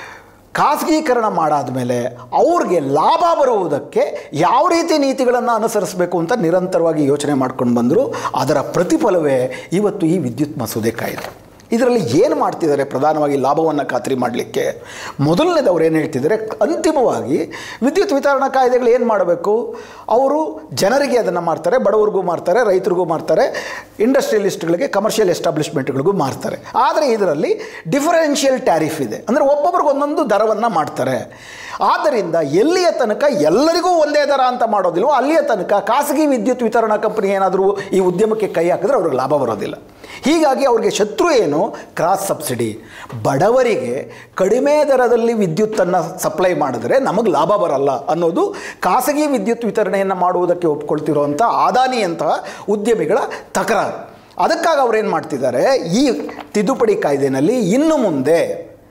ಖಾಸಗೀಕರಣ ಮಾಡಾದ ಮೇಲೆ ಅವ್ರಿಗೆ ಲಾಭ ಬರುವುದಕ್ಕೆ ಯಾವ ರೀತಿ ನೀತಿಗಳನ್ನು ಅನುಸರಿಸಬೇಕು ಅಂತ ನಿರಂತರವಾಗಿ ಯೋಚನೆ ಮಾಡ್ಕೊಂಡು ಬಂದರು ಅದರ ಪ್ರತಿಫಲವೇ ಇವತ್ತು ಈ ವಿದ್ಯುತ್ ಮಸೂದೆ ಕಾಯ್ದೆ ಇದರಲ್ಲಿ ಏನು ಮಾಡ್ತಿದ್ದಾರೆ ಪ್ರಧಾನವಾಗಿ ಲಾಭವನ್ನು ಖಾತ್ರಿ ಮಾಡಲಿಕ್ಕೆ ಮೊದಲನೇದು ಅವ್ರು ಏನು ಹೇಳ್ತಿದ್ದಾರೆ ಅಂತಿಮವಾಗಿ ವಿದ್ಯುತ್ ವಿತರಣಾ ಕಾಯ್ದೆಗಳು ಏನು ಮಾಡಬೇಕು ಅವರು ಜನರಿಗೆ ಅದನ್ನು ಮಾಡ್ತಾರೆ ಬಡವರಿಗೂ ಮಾರ್ತಾರೆ ರೈತರಿಗೂ ಮಾರ್ತಾರೆ ಇಂಡಸ್ಟ್ರಿಯಲಿಸ್ಟ್ಗಳಿಗೆ ಕಮರ್ಷಿಯಲ್ ಎಸ್ಟಾಬ್ಲಿಷ್ಮೆಂಟ್ಗಳಿಗೂ ಮಾರ್ತಾರೆ ಆದರೆ ಇದರಲ್ಲಿ ಡಿಫರೆನ್ಷಿಯಲ್ ಟ್ಯಾರಿಫ್ ಇದೆ ಅಂದರೆ ಒಬ್ಬೊಬ್ರಿಗೆ ಒಂದೊಂದು ದರವನ್ನು ಮಾಡ್ತಾರೆ ಆದ್ದರಿಂದ ಎಲ್ಲಿಯ ತನಕ ಎಲ್ಲರಿಗೂ ಒಂದೇ ದರ ಅಂತ ಮಾಡೋದಿಲ್ವೋ ಅಲ್ಲಿಯ ತನಕ ಖಾಸಗಿ ವಿದ್ಯುತ್ ವಿತರಣಾ ಕಂಪನಿ ಏನಾದರೂ ಈ ಉದ್ಯಮಕ್ಕೆ ಕೈ ಹಾಕಿದ್ರೆ ಅವ್ರಿಗೆ ಲಾಭ ಬರೋದಿಲ್ಲ ಹೀಗಾಗಿ ಅವ್ರಿಗೆ ಶತ್ರು ಏನು ಕ್ರಾಸ್ ಸಬ್ಸಿಡಿ ಬಡವರಿಗೆ ಕಡಿಮೆ ದರದಲ್ಲಿ ವಿದ್ಯುತ್ತನ್ನು ಸಪ್ಲೈ ಮಾಡಿದ್ರೆ ನಮಗೆ ಲಾಭ ಬರಲ್ಲ ಅನ್ನೋದು ಖಾಸಗಿ ವಿದ್ಯುತ್ ವಿತರಣೆಯನ್ನು ಮಾಡುವುದಕ್ಕೆ ಒಪ್ಕೊಳ್ತಿರುವಂಥ ಅದಾನಿಯಂತಹ ಉದ್ಯಮಿಗಳ ತಕರಾರು ಅದಕ್ಕಾಗಿ ಅವ್ರೇನು ಮಾಡ್ತಿದ್ದಾರೆ ಈ ತಿದ್ದುಪಡಿ ಕಾಯ್ದೆನಲ್ಲಿ ಇನ್ನು ಮುಂದೆ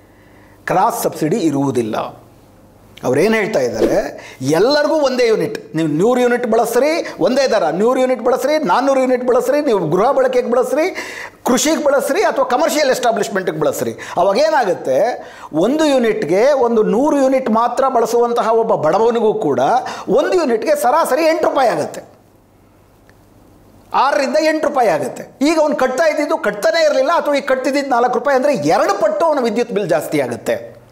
ಕ್ರಾಸ್ ಸಬ್ಸಿಡಿ ಇರುವುದಿಲ್ಲ ಅವ್ರೇನು ಹೇಳ್ತಾ ಇದ್ದಾರೆ ಎಲ್ಲರಿಗೂ ಒಂದೇ ಯೂನಿಟ್ ನೀವು ನೂರು ಯೂನಿಟ್ ಬಳಸ್ರಿ ಒಂದೇ ದರ ನೂರು ಯೂನಿಟ್ ಬಳಸ್ರಿ ನಾನ್ನೂರು ಯೂನಿಟ್ ಬಳಸ್ರಿ ನೀವು ಗೃಹ ಬಳಕೆಗೆ ಬಳಸ್ರಿ ಕೃಷಿಗೆ ಬಳಸ್ರಿ ಅಥವಾ ಕಮರ್ಷಿಯಲ್ ಎಸ್ಟಾಬ್ಲಿಷ್ಮೆಂಟ್ಗೆ ಬಳಸ್ರಿ ಅವಾಗ ಏನಾಗುತ್ತೆ ಒಂದು ಯೂನಿಟ್ಗೆ ಒಂದು ನೂರು ಯೂನಿಟ್ ಮಾತ್ರ ಬಳಸುವಂತಹ ಒಬ್ಬ ಬಡವನಿಗೂ ಕೂಡ ಒಂದು ಯೂನಿಟ್ಗೆ ಸರಾಸರಿ ಎಂಟು ರೂಪಾಯಿ ಆಗುತ್ತೆ ಆರರಿಂದ ಎಂಟು ರೂಪಾಯಿ ಆಗುತ್ತೆ ಈಗ ಅವ್ನು ಕಟ್ತಾ ಇದ್ದಿದ್ದು ಕಟ್ತಾನೇ ಇರಲಿಲ್ಲ ಅಥವಾ ಈಗ ಕಟ್ತಿದ್ದಿದ್ದು ನಾಲ್ಕು ರೂಪಾಯಿ ಅಂದರೆ ಎರಡು ಪಟ್ಟು ಅವನ ವಿದ್ಯುತ್ ಬಿಲ್ ಜಾಸ್ತಿ ಆಗುತ್ತೆ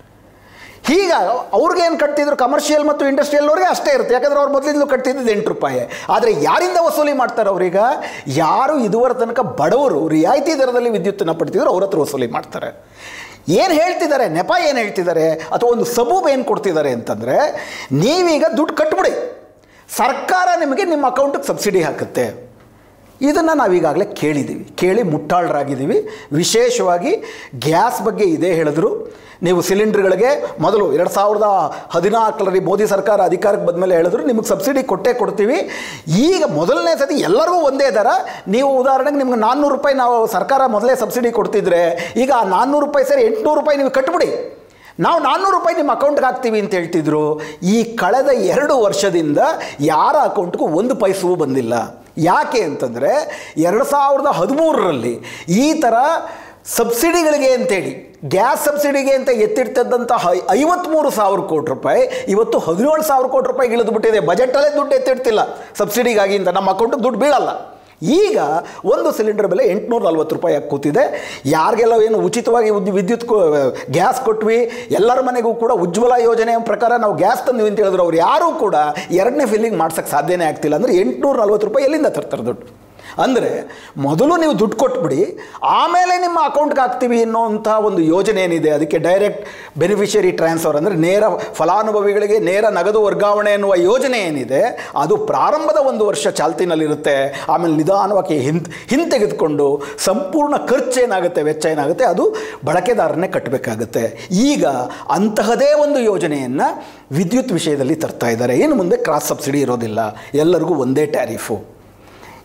ಈಗ ಅವ್ರಿಗೇನು ಕಟ್ತಿದ್ರು ಕಮರ್ಷಿಯಲ್ ಮತ್ತು ಇಂಡಸ್ಟ್ರಿಯಲ್ ಅವ್ರಿಗೆ ಅಷ್ಟೇ ಇರುತ್ತೆ ಯಾಕಂದ್ರೆ ಅವ್ರು ಮೊದಲಿಂದಲೂ ಕಟ್ತಿದ್ದು ಎಂಟು ರೂಪಾಯಿ ಆದರೆ ಯಾರಿಂದ ವಸೂಲಿ ಮಾಡ್ತಾರೆ ಅವ್ರೀಗ ಯಾರು ಇದುವರೆ ತನಕ ಬಡವರು ರಿಯಾಯಿತಿ ದರದಲ್ಲಿ ವಿದ್ಯುತ್ತನ್ನು ಪಡ್ತಿದ್ರು ಅವ್ರ ಹತ್ರ ವಸೂಲಿ ಮಾಡ್ತಾರೆ ಏನು ಹೇಳ್ತಿದ್ದಾರೆ ನೆಪ ಏನು ಹೇಳ್ತಿದ್ದಾರೆ ಅಥವಾ ಒಂದು ಸಬೂಬ್ ಏನು ಕೊಡ್ತಿದ್ದಾರೆ ಅಂತಂದರೆ ನೀವೀಗ ದುಡ್ಡು ಕಟ್ಬಿಡಿ ಸರ್ಕಾರ ನಿಮಗೆ ನಿಮ್ಮ ಅಕೌಂಟಿಗೆ ಸಬ್ಸಿಡಿ ಹಾಕುತ್ತೆ ಇದನ್ನು ನಾವೀಗಾಗಲೇ ಕೇಳಿದ್ದೀವಿ ಕೇಳಿ ಮುಟ್ಟಾಳರಾಗಿದ್ದೀವಿ ವಿಶೇಷವಾಗಿ ಗ್ಯಾಸ್ ಬಗ್ಗೆ ಇದೇ ಹೇಳಿದ್ರು ನೀವು ಸಿಲಿಂಡರ್ಗಳಿಗೆ ಮೊದಲು ಎರಡು ಸಾವಿರದ ಹದಿನಾಲ್ಕರಲ್ಲಿ ಮೋದಿ ಸರ್ಕಾರ ಅಧಿಕಾರಕ್ಕೆ ಬಂದಮೇಲೆ ಹೇಳಿದ್ರು ನಿಮಗೆ ಸಬ್ಸಿಡಿ ಕೊಟ್ಟೇ ಕೊಡ್ತೀವಿ ಈಗ ಮೊದಲನೇ ಸತಿ ಎಲ್ಲರಿಗೂ ಒಂದೇ ದರ ನೀವು ಉದಾಹರಣೆಗೆ ನಿಮ್ಗೆ ನಾನ್ನೂರು ರೂಪಾಯಿ ನಾವು ಸರ್ಕಾರ ಮೊದಲೇ ಸಬ್ಸಿಡಿ ಕೊಡ್ತಿದ್ರೆ ಈಗ ಆ ನಾನ್ನೂರು ರೂಪಾಯಿ ಸೇರಿ ಎಂಟುನೂರು ರೂಪಾಯಿ ನೀವು ಕಟ್ಬಿಡಿ ನಾವು ನಾನ್ನೂರು ರೂಪಾಯಿ ನಿಮ್ಮ ಅಕೌಂಟ್ಗೆ ಹಾಕ್ತೀವಿ ಅಂತ ಹೇಳ್ತಿದ್ರು ಈ ಕಳೆದ ಎರಡು ವರ್ಷದಿಂದ ಯಾರ ಅಕೌಂಟ್ಗೂ ಒಂದು ಪೈಸವೂ ಬಂದಿಲ್ಲ ಯಾಕೆ ಅಂತಂದರೆ ಎರಡು ಸಾವಿರದ ಹದಿಮೂರರಲ್ಲಿ ಈ ಥರ ಸಬ್ಸಿಡಿಗಳಿಗೆ ಅಂತೇಳಿ ಗ್ಯಾಸ್ ಸಬ್ಸಿಡಿಗೆ ಅಂತ ಎತ್ತಿಡ್ತಿದ್ದಂಥ ಐ ಐವತ್ತ್ಮೂರು ಸಾವಿರ ಕೋಟಿ ರೂಪಾಯಿ ಇವತ್ತು ಹದಿನೇಳು ಸಾವಿರ ಕೋಟಿ ರೂಪಾಯಿಗೆ ಇಳಿದುಬಿಟ್ಟಿದೆ ಬಜೆಟಲ್ಲೇ ದುಡ್ಡು ಎತ್ತಿಡ್ತಿಲ್ಲ ಸಬ್ಸಿಡಿಗಾಗಿ ಅಂತ ನಮ್ಮ ಅಕೌಂಟಿಗೆ ದುಡ್ಡು ಬೀಳಲ್ಲ ಈಗ ಒಂದು ಸಿಲಿಂಡರ್ ಬೆಲೆ ಎಂಟುನೂರ ನಲ್ವತ್ತು ರೂಪಾಯಿ ಆಗಿ ಕೂತಿದೆ ಯಾರಿಗೆಲ್ಲ ಏನು ಉಚಿತವಾಗಿ ಉದ್ ವಿದ್ಯುತ್ ಕೊ- ಗ್ಯಾಸ್ ಕೊಟ್ವಿ ಎಲ್ಲರ ಮನೆಗೂ ಕೂಡ ಉಜ್ವಲ ಯೋಜನೆಯ ಪ್ರಕಾರ ನಾವು ಗ್ಯಾಸ್ ತಂದ್ವಿ ಅಂತ ಹೇಳಿದ್ರು ಅವ್ರು ಯಾರೂ ಕೂಡ ಎರಡನೇ ಫಿಲ್ಲಿಂಗ್ ಮಾಡ್ಸೋಕ್ಕೆ ಸಾಧ್ಯನೇ ಆಗ್ತಿಲ್ಲ ಅಂದರೆ ಎಂಟುನೂರ ನಲ್ವತ್ತು ರೂಪಾಯಿ ಎಲ್ಲಿಂದ ತರ್ತಾರೆ ದುಡ್ಡು ಅಂದರೆ ಮೊದಲು ನೀವು ದುಡ್ಡು ಕೊಟ್ಬಿಡಿ ಆಮೇಲೆ ನಿಮ್ಮ ಅಕೌಂಟ್ಗೆ ಹಾಕ್ತೀವಿ ಅನ್ನೋಂಥ ಒಂದು ಯೋಜನೆ ಏನಿದೆ ಅದಕ್ಕೆ ಡೈರೆಕ್ಟ್ ಬೆನಿಫಿಷರಿ ಟ್ರಾನ್ಸ್ಫರ್ ಅಂದರೆ ನೇರ ಫಲಾನುಭವಿಗಳಿಗೆ ನೇರ ನಗದು ವರ್ಗಾವಣೆ ಎನ್ನುವ ಯೋಜನೆ ಏನಿದೆ ಅದು ಪ್ರಾರಂಭದ ಒಂದು ವರ್ಷ ಚಾಲ್ತಿನಲ್ಲಿರುತ್ತೆ ಆಮೇಲೆ ನಿಧಾನವಾಗಿ ಹಿಂತ್ ಹಿಂತೆಗೆದುಕೊಂಡು ಸಂಪೂರ್ಣ ಖರ್ಚು ಏನಾಗುತ್ತೆ ವೆಚ್ಚ ಏನಾಗುತ್ತೆ ಅದು ಬಳಕೆದಾರನ್ನೇ ಕಟ್ಟಬೇಕಾಗುತ್ತೆ ಈಗ ಅಂತಹದೇ ಒಂದು ಯೋಜನೆಯನ್ನು ವಿದ್ಯುತ್ ವಿಷಯದಲ್ಲಿ ತರ್ತಾ ಇದ್ದಾರೆ ಇನ್ನು ಮುಂದೆ ಕ್ರಾಸ್ ಸಬ್ಸಿಡಿ ಇರೋದಿಲ್ಲ ಎಲ್ಲರಿಗೂ ಒಂದೇ ಟ್ಯಾರಿಫು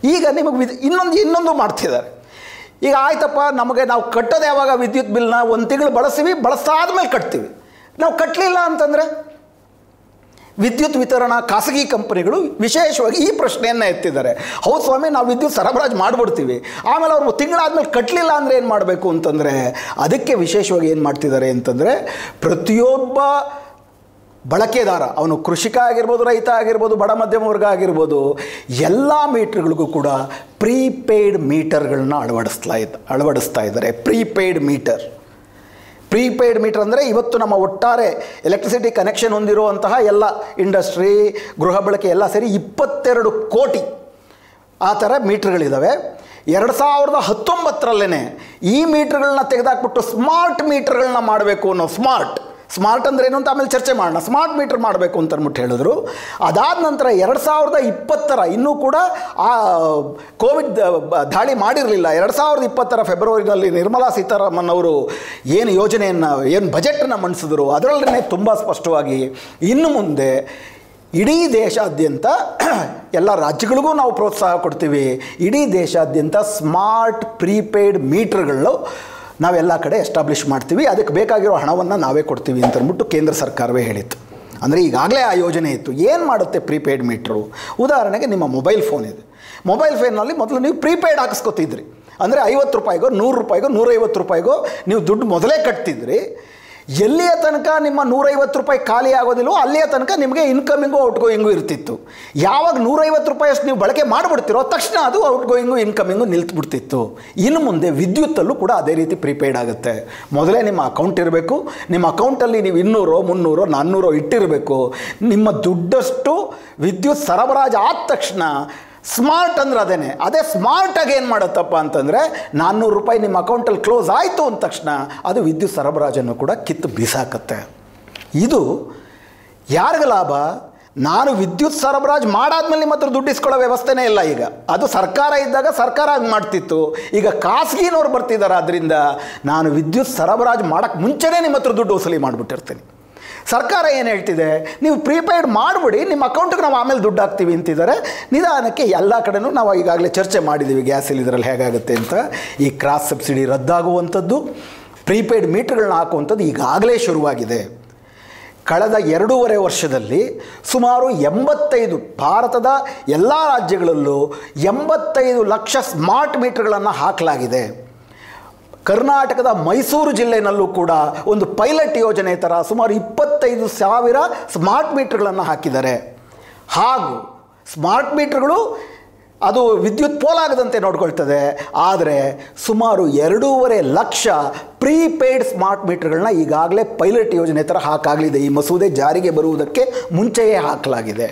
ಈಗ ನಿಮಗೆ ವಿದ್ ಇನ್ನೊಂದು ಇನ್ನೊಂದು ಮಾಡ್ತಿದ್ದಾರೆ ಈಗ ಆಯ್ತಪ್ಪ ನಮಗೆ ನಾವು ಕಟ್ಟೋದು ಯಾವಾಗ ವಿದ್ಯುತ್ ಬಿಲ್ನ ಒಂದು ತಿಂಗಳು ಬಳಸ್ತೀವಿ ಬಳಸಾದ್ಮೇಲೆ ಕಟ್ತೀವಿ ನಾವು ಕಟ್ಟಲಿಲ್ಲ ಅಂತಂದರೆ ವಿದ್ಯುತ್ ವಿತರಣಾ ಖಾಸಗಿ ಕಂಪನಿಗಳು ವಿಶೇಷವಾಗಿ ಈ ಪ್ರಶ್ನೆಯನ್ನು ಎತ್ತಿದ್ದಾರೆ ಹೌದು ಸ್ವಾಮಿ ನಾವು ವಿದ್ಯುತ್ ಸರಬರಾಜು ಮಾಡಿಬಿಡ್ತೀವಿ ಆಮೇಲೆ ಅವರು ತಿಂಗಳಾದ್ಮೇಲೆ ಕಟ್ಟಲಿಲ್ಲ ಅಂದರೆ ಏನು ಮಾಡಬೇಕು ಅಂತಂದರೆ ಅದಕ್ಕೆ ವಿಶೇಷವಾಗಿ ಏನು ಮಾಡ್ತಿದ್ದಾರೆ ಅಂತಂದರೆ ಪ್ರತಿಯೊಬ್ಬ ಬಳಕೆದಾರ ಅವನು ಕೃಷಿಕ ಆಗಿರ್ಬೋದು ರೈತ ಆಗಿರ್ಬೋದು ಬಡ ಮಧ್ಯಮ ವರ್ಗ ಆಗಿರ್ಬೋದು ಎಲ್ಲ ಮೀಟ್ರ್ಗಳಿಗೂ ಕೂಡ ಪ್ರೀಪೇಯ್ಡ್ ಮೀಟರ್ಗಳನ್ನ ಅಳವಡಿಸ್ತಾ ಇದ್ದ ಅಳವಡಿಸ್ತಾ ಇದ್ದಾರೆ ಪ್ರೀಪೇಯ್ಡ್ ಮೀಟರ್ ಪ್ರೀಪೇಯ್ಡ್ ಮೀಟರ್ ಅಂದರೆ ಇವತ್ತು ನಮ್ಮ ಒಟ್ಟಾರೆ ಎಲೆಕ್ಟ್ರಿಸಿಟಿ ಕನೆಕ್ಷನ್ ಹೊಂದಿರುವಂತಹ ಎಲ್ಲ ಇಂಡಸ್ಟ್ರಿ ಗೃಹ ಬಳಕೆ ಎಲ್ಲ ಸೇರಿ ಇಪ್ಪತ್ತೆರಡು ಕೋಟಿ ಆ ಥರ ಮೀಟ್ರ್ಗಳಿದ್ದಾವೆ ಎರಡು ಸಾವಿರದ ಹತ್ತೊಂಬತ್ತರಲ್ಲೇ ಈ ಮೀಟ್ರ್ಗಳನ್ನ ತೆಗೆದಾಕ್ಬಿಟ್ಟು ಸ್ಮಾರ್ಟ್ ಮೀಟ್ರ್ಗಳನ್ನ ಮಾಡಬೇಕು ಅನ್ನೋ ಸ್ಮಾರ್ಟ್ ಸ್ಮಾರ್ಟ್ ಅಂದ್ರೆ ಏನು ಅಂತ ಆಮೇಲೆ ಚರ್ಚೆ ಮಾಡೋಣ ಸ್ಮಾರ್ಟ್ ಮೀಟರ್ ಮಾಡಬೇಕು ಅಂತ ಅಂದ್ಬಿಟ್ಟು ಹೇಳಿದ್ರು ಅದಾದ ನಂತರ ಎರಡು ಸಾವಿರದ ಇಪ್ಪತ್ತರ ಇನ್ನೂ ಕೂಡ ಆ ಕೋವಿಡ್ ದಾಳಿ ಮಾಡಿರಲಿಲ್ಲ ಎರಡು ಸಾವಿರದ ಇಪ್ಪತ್ತರ ಫೆಬ್ರವರಿನಲ್ಲಿ ನಿರ್ಮಲಾ ಸೀತಾರಾಮನ್ ಅವರು ಏನು ಯೋಜನೆಯನ್ನು ಏನು ಬಜೆಟನ್ನು ಮಂಡಿಸಿದ್ರು ಅದರಲ್ಲೇ ತುಂಬ ಸ್ಪಷ್ಟವಾಗಿ ಇನ್ನು ಮುಂದೆ ಇಡೀ ದೇಶಾದ್ಯಂತ ಎಲ್ಲ ರಾಜ್ಯಗಳಿಗೂ ನಾವು ಪ್ರೋತ್ಸಾಹ ಕೊಡ್ತೀವಿ ಇಡೀ ದೇಶಾದ್ಯಂತ ಸ್ಮಾರ್ಟ್ ಪ್ರೀಪೇಯ್ಡ್ ಮೀಟರ್ಗಳು ನಾವೆಲ್ಲ ಕಡೆ ಎಸ್ಟಾಬ್ಲಿಷ್ ಮಾಡ್ತೀವಿ ಅದಕ್ಕೆ ಬೇಕಾಗಿರೋ ಹಣವನ್ನು ನಾವೇ ಕೊಡ್ತೀವಿ ಅಂತ ಅಂದ್ಬಿಟ್ಟು ಕೇಂದ್ರ ಸರ್ಕಾರವೇ ಹೇಳಿತ್ತು ಅಂದರೆ ಈಗಾಗಲೇ ಆ ಯೋಜನೆ ಇತ್ತು ಏನು ಮಾಡುತ್ತೆ ಪ್ರೀಪೇಯ್ಡ್ ಮೀಟ್ರು ಉದಾಹರಣೆಗೆ ನಿಮ್ಮ ಮೊಬೈಲ್ ಫೋನ್ ಇದೆ ಮೊಬೈಲ್ ಫೋನಲ್ಲಿ ಮೊದಲು ನೀವು ಪ್ರೀಪೇಯ್ಡ್ ಹಾಕಿಸ್ಕೊತಿದ್ರಿ ಅಂದರೆ ಐವತ್ತು ರೂಪಾಯಿಗೋ ನೂರು ರೂಪಾಯಿಗೋ ನೂರೈವತ್ತು ರೂಪಾಯಿಗೋ ನೀವು ದುಡ್ಡು ಮೊದಲೇ ಕಟ್ತಿದ್ರಿ ಎಲ್ಲಿಯ ತನಕ ನಿಮ್ಮ ನೂರೈವತ್ತು ರೂಪಾಯಿ ಖಾಲಿ ಆಗೋದಿಲ್ವೋ ಅಲ್ಲಿಯ ತನಕ ನಿಮಗೆ ಇನ್ಕಮಿಂಗು ಔಟ್ಗೋಯಿಂಗು ಇರ್ತಿತ್ತು ಯಾವಾಗ ನೂರೈವತ್ತು ರೂಪಾಯಿಯಷ್ಟು ನೀವು ಬಳಕೆ ಮಾಡಿಬಿಡ್ತಿರೋ ತಕ್ಷಣ ಅದು ಔಟ್ಗೋಯಿಂಗು ಇನ್ಕಮಿಂಗು ನಿಲ್ತ್ಬಿಡ್ತಿತ್ತು ಇನ್ನು ಮುಂದೆ ವಿದ್ಯುತ್ತಲ್ಲೂ ಕೂಡ ಅದೇ ರೀತಿ ಪ್ರೀಪೇಯ್ಡ್ ಆಗುತ್ತೆ ಮೊದಲೇ ನಿಮ್ಮ ಅಕೌಂಟ್ ಇರಬೇಕು ನಿಮ್ಮ ಅಕೌಂಟಲ್ಲಿ ನೀವು ಇನ್ನೂರೋ ಮುನ್ನೂರೋ ನಾನ್ನೂರೋ ಇಟ್ಟಿರಬೇಕು ನಿಮ್ಮ ದುಡ್ಡಷ್ಟು ವಿದ್ಯುತ್ ಸರಬರಾಜು ಆದ ತಕ್ಷಣ ಸ್ಮಾರ್ಟ್ ಅಂದ್ರೆ ಅದೇನೆ ಅದೇ ಸ್ಮಾರ್ಟಾಗಿ ಏನು ಮಾಡುತ್ತಪ್ಪ ಅಂತಂದರೆ ನಾನ್ನೂರು ರೂಪಾಯಿ ನಿಮ್ಮ ಅಕೌಂಟಲ್ಲಿ ಕ್ಲೋಸ್ ಆಯಿತು ಅಂದ ತಕ್ಷಣ ಅದು ವಿದ್ಯುತ್ ಸರಬರಾಜನ್ನು ಕೂಡ ಕಿತ್ತು ಬೀಸಾಕತ್ತೆ ಇದು ಯಾರಿಗೆ ಲಾಭ ನಾನು ವಿದ್ಯುತ್ ಸರಬರಾಜು ಮಾಡಾದ್ಮೇಲೆ ನಿಮ್ಮ ಹತ್ರ ದುಡ್ಡು ಇಸ್ಕೊಳ್ಳೋ ವ್ಯವಸ್ಥೆನೇ ಇಲ್ಲ ಈಗ ಅದು ಸರ್ಕಾರ ಇದ್ದಾಗ ಸರ್ಕಾರ ಹಂಗೆ ಮಾಡ್ತಿತ್ತು ಈಗ ಖಾಸಗಿನವ್ರು ಬರ್ತಿದ್ದಾರೆ ಆದ್ದರಿಂದ ನಾನು ವಿದ್ಯುತ್ ಸರಬರಾಜು ಮಾಡೋಕ್ಕೆ ಮುಂಚೆನೇ ನಿಮ್ಮ ಹತ್ರ ದುಡ್ಡು ವಸೂಲಿ ಮಾಡಿಬಿಟ್ಟಿರ್ತೀನಿ ಸರ್ಕಾರ ಏನು ಹೇಳ್ತಿದೆ ನೀವು ಪ್ರೀಪೇಯ್ಡ್ ಮಾಡಿಬಿಡಿ ನಿಮ್ಮ ಅಕೌಂಟಿಗೆ ನಾವು ಆಮೇಲೆ ದುಡ್ಡು ಹಾಕ್ತೀವಿ ಅಂತಿದ್ದಾರೆ ನಿಧಾನಕ್ಕೆ ಎಲ್ಲ ಕಡೆನೂ ನಾವು ಈಗಾಗಲೇ ಚರ್ಚೆ ಮಾಡಿದ್ದೀವಿ ಗ್ಯಾಸ್ ಸಿಲಿಂಡರಲ್ಲಿ ಹೇಗಾಗುತ್ತೆ ಅಂತ ಈ ಕ್ರಾಸ್ ಸಬ್ಸಿಡಿ ರದ್ದಾಗುವಂಥದ್ದು ಪ್ರೀಪೇಯ್ಡ್ ಮೀಟರ್ಗಳನ್ನ ಹಾಕುವಂಥದ್ದು ಈಗಾಗಲೇ ಶುರುವಾಗಿದೆ ಕಳೆದ ಎರಡೂವರೆ ವರ್ಷದಲ್ಲಿ ಸುಮಾರು ಎಂಬತ್ತೈದು ಭಾರತದ ಎಲ್ಲ ರಾಜ್ಯಗಳಲ್ಲೂ ಎಂಬತ್ತೈದು ಲಕ್ಷ ಸ್ಮಾರ್ಟ್ ಮೀಟರ್ಗಳನ್ನು ಹಾಕಲಾಗಿದೆ ಕರ್ನಾಟಕದ ಮೈಸೂರು ಜಿಲ್ಲೆಯಲ್ಲೂ ಕೂಡ ಒಂದು ಪೈಲಟ್ ಯೋಜನೆ ಥರ ಸುಮಾರು ಇಪ್ಪತ್ತೈದು ಸಾವಿರ ಸ್ಮಾರ್ಟ್ ಮೀಟರ್ಗಳನ್ನು ಹಾಕಿದ್ದಾರೆ ಹಾಗೂ ಸ್ಮಾರ್ಟ್ ಮೀಟರ್ಗಳು ಅದು ವಿದ್ಯುತ್ ಪೋಲಾಗದಂತೆ ನೋಡ್ಕೊಳ್ತದೆ ಆದರೆ ಸುಮಾರು ಎರಡೂವರೆ ಲಕ್ಷ ಪ್ರೀಪೇಯ್ಡ್ ಸ್ಮಾರ್ಟ್ ಮೀಟರ್ಗಳನ್ನ ಈಗಾಗಲೇ ಪೈಲಟ್ ಯೋಜನೆ ಥರ ಹಾಕಾಗಲಿದೆ ಈ ಮಸೂದೆ ಜಾರಿಗೆ ಬರುವುದಕ್ಕೆ ಮುಂಚೆಯೇ ಹಾಕಲಾಗಿದೆ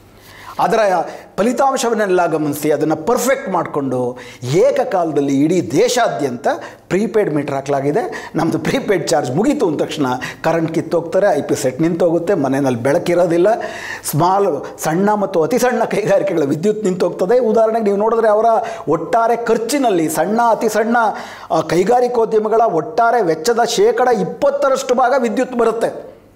ಅದರ ಫಲಿತಾಂಶವನ್ನೆಲ್ಲ ಗಮನಿಸಿ ಅದನ್ನು ಪರ್ಫೆಕ್ಟ್ ಮಾಡಿಕೊಂಡು ಏಕಕಾಲದಲ್ಲಿ ಇಡೀ ದೇಶಾದ್ಯಂತ ಪ್ರೀಪೇಯ್ಡ್ ಮೀಟರ್ ಹಾಕಲಾಗಿದೆ ನಮ್ಮದು ಪ್ರೀಪೇಯ್ಡ್ ಚಾರ್ಜ್ ಮುಗೀತು ಅಂದ ತಕ್ಷಣ ಕರೆಂಟ್ ಕಿತ್ತೋಗ್ತಾರೆ ಐ ಪಿ ಸೆಟ್ ನಿಂತೋಗುತ್ತೆ ಮನೆಯಲ್ಲಿ ಬೆಳಕಿರೋದಿಲ್ಲ ಸ್ಮಾಲ್ ಸಣ್ಣ ಮತ್ತು ಅತಿ ಸಣ್ಣ ಕೈಗಾರಿಕೆಗಳ ವಿದ್ಯುತ್ ನಿಂತೋಗ್ತದೆ ಉದಾಹರಣೆಗೆ ನೀವು ನೋಡಿದ್ರೆ ಅವರ ಒಟ್ಟಾರೆ ಖರ್ಚಿನಲ್ಲಿ ಸಣ್ಣ ಅತಿ ಸಣ್ಣ ಆ, ಕೈಗಾರಿಕೋದ್ಯಮಗಳ ಒಟ್ಟಾರೆ ವೆಚ್ಚದ ಶೇಕಡ ಇಪ್ಪತ್ತರಷ್ಟು ಭಾಗ ವಿದ್ಯುತ್ ಬರುತ್ತೆ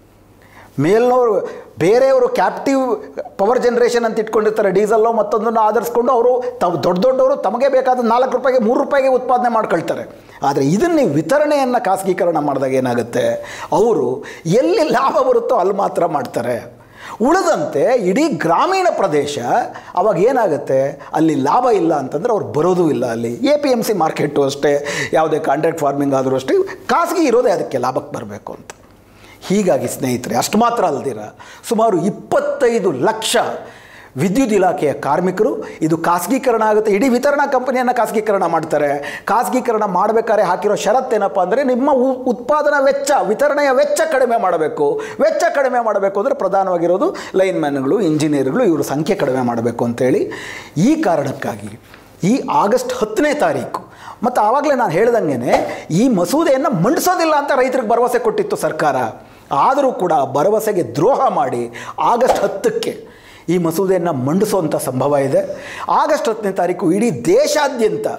ಮೇಲ್ನವರು ಬೇರೆಯವರು ಕ್ಯಾಪ್ಟಿವ್ ಪವರ್ ಜನ್ರೇಷನ್ ಅಂತ ಇಟ್ಕೊಂಡಿರ್ತಾರೆ ಡೀಸಲ್ಲೋ ಮತ್ತೊಂದನ್ನು ಆಧರಿಸ್ಕೊಂಡು ಅವರು ತಾವು ದೊಡ್ಡ ದೊಡ್ಡವರು ತಮಗೆ ಬೇಕಾದ ನಾಲ್ಕು ರೂಪಾಯಿಗೆ ಮೂರು ರೂಪಾಯಿಗೆ ಉತ್ಪಾದನೆ ಮಾಡ್ಕೊಳ್ತಾರೆ ಆದರೆ ಇದನ್ನು ನೀವು ವಿತರಣೆಯನ್ನು ಖಾಸಗೀಕರಣ ಮಾಡಿದಾಗ ಏನಾಗುತ್ತೆ ಅವರು ಎಲ್ಲಿ ಲಾಭ ಬರುತ್ತೋ ಅಲ್ಲಿ ಮಾತ್ರ ಮಾಡ್ತಾರೆ ಉಳಿದಂತೆ ಇಡೀ ಗ್ರಾಮೀಣ ಪ್ರದೇಶ ಅವಾಗ ಏನಾಗುತ್ತೆ ಅಲ್ಲಿ ಲಾಭ ಇಲ್ಲ ಅಂತಂದರೆ ಅವ್ರು ಬರೋದೂ ಇಲ್ಲ ಅಲ್ಲಿ A P M C market ಅಷ್ಟೇ ಯಾವುದೇ ಕಾಂಟ್ರಾಕ್ಟ್ ಫಾರ್ಮಿಂಗ್ ಆದರೂ ಅಷ್ಟೇ ಖಾಸಗಿ ಇರೋದೇ ಅದಕ್ಕೆ ಲಾಭಕ್ಕೆ ಬರಬೇಕು ಅಂತ ಹೀಗಾಗಿ ಸ್ನೇಹಿತರೆ ಅಷ್ಟು ಮಾತ್ರ ಅಲ್ದಿರ ಸುಮಾರು ಇಪ್ಪತ್ತೈದು ಲಕ್ಷ ವಿದ್ಯುತ್ ಇಲಾಖೆಯ ಕಾರ್ಮಿಕರು ಇದು ಖಾಸಗೀಕರಣ ಆಗುತ್ತೆ ಇಡೀ ವಿತರಣಾ ಕಂಪನಿಯನ್ನು ಖಾಸಗೀಕರಣ ಮಾಡ್ತಾರೆ ಖಾಸಗೀಕರಣ ಮಾಡಬೇಕಾದ್ರೆ ಹಾಕಿರೋ ಷರತ್ತೇನಪ್ಪ ಅಂದರೆ ನಿಮ್ಮ ಉ- ಉತ್ಪಾದನಾ ವೆಚ್ಚ ವಿತರಣೆಯ ವೆಚ್ಚ ಕಡಿಮೆ ಮಾಡಬೇಕು ವೆಚ್ಚ ಕಡಿಮೆ ಮಾಡಬೇಕು ಅಂದರೆ ಪ್ರಧಾನವಾಗಿರೋದು ಲೈನ್ಮ್ಯಾನ್ಗಳು ಇಂಜಿನಿಯರ್ಗಳು ಇವರು ಸಂಖ್ಯೆ ಕಡಿಮೆ ಮಾಡಬೇಕು ಅಂತೇಳಿ ಈ ಕಾರಣಕ್ಕಾಗಿ ಈ ಆಗಸ್ಟ್ ಹತ್ತನೇ ತಾರೀಕು ಮತ್ತು ಆವಾಗಲೇ ನಾನು ಹೇಳ್ದಂಗೆ ಈ ಮಸೂದೆಯನ್ನು ಮಂಡಿಸೋದಿಲ್ಲ ಅಂತ ರೈತರಿಗೆ ಭರವಸೆ ಕೊಟ್ಟಿತ್ತು ಸರ್ಕಾರ ಆದರೂ ಕೂಡ ಭರವಸೆಗೆ ದ್ರೋಹ ಮಾಡಿ ಆಗಸ್ಟ್ ಹತ್ತಕ್ಕೆ ಈ ಮಸೂದೆಯನ್ನು ಮಂಡಿಸುವಂಥ ಸಂಭವ ಇದೆ ಆಗಸ್ಟ್ ಹತ್ತನೇ ತಾರೀಕು ಇಡೀ ದೇಶಾದ್ಯಂತ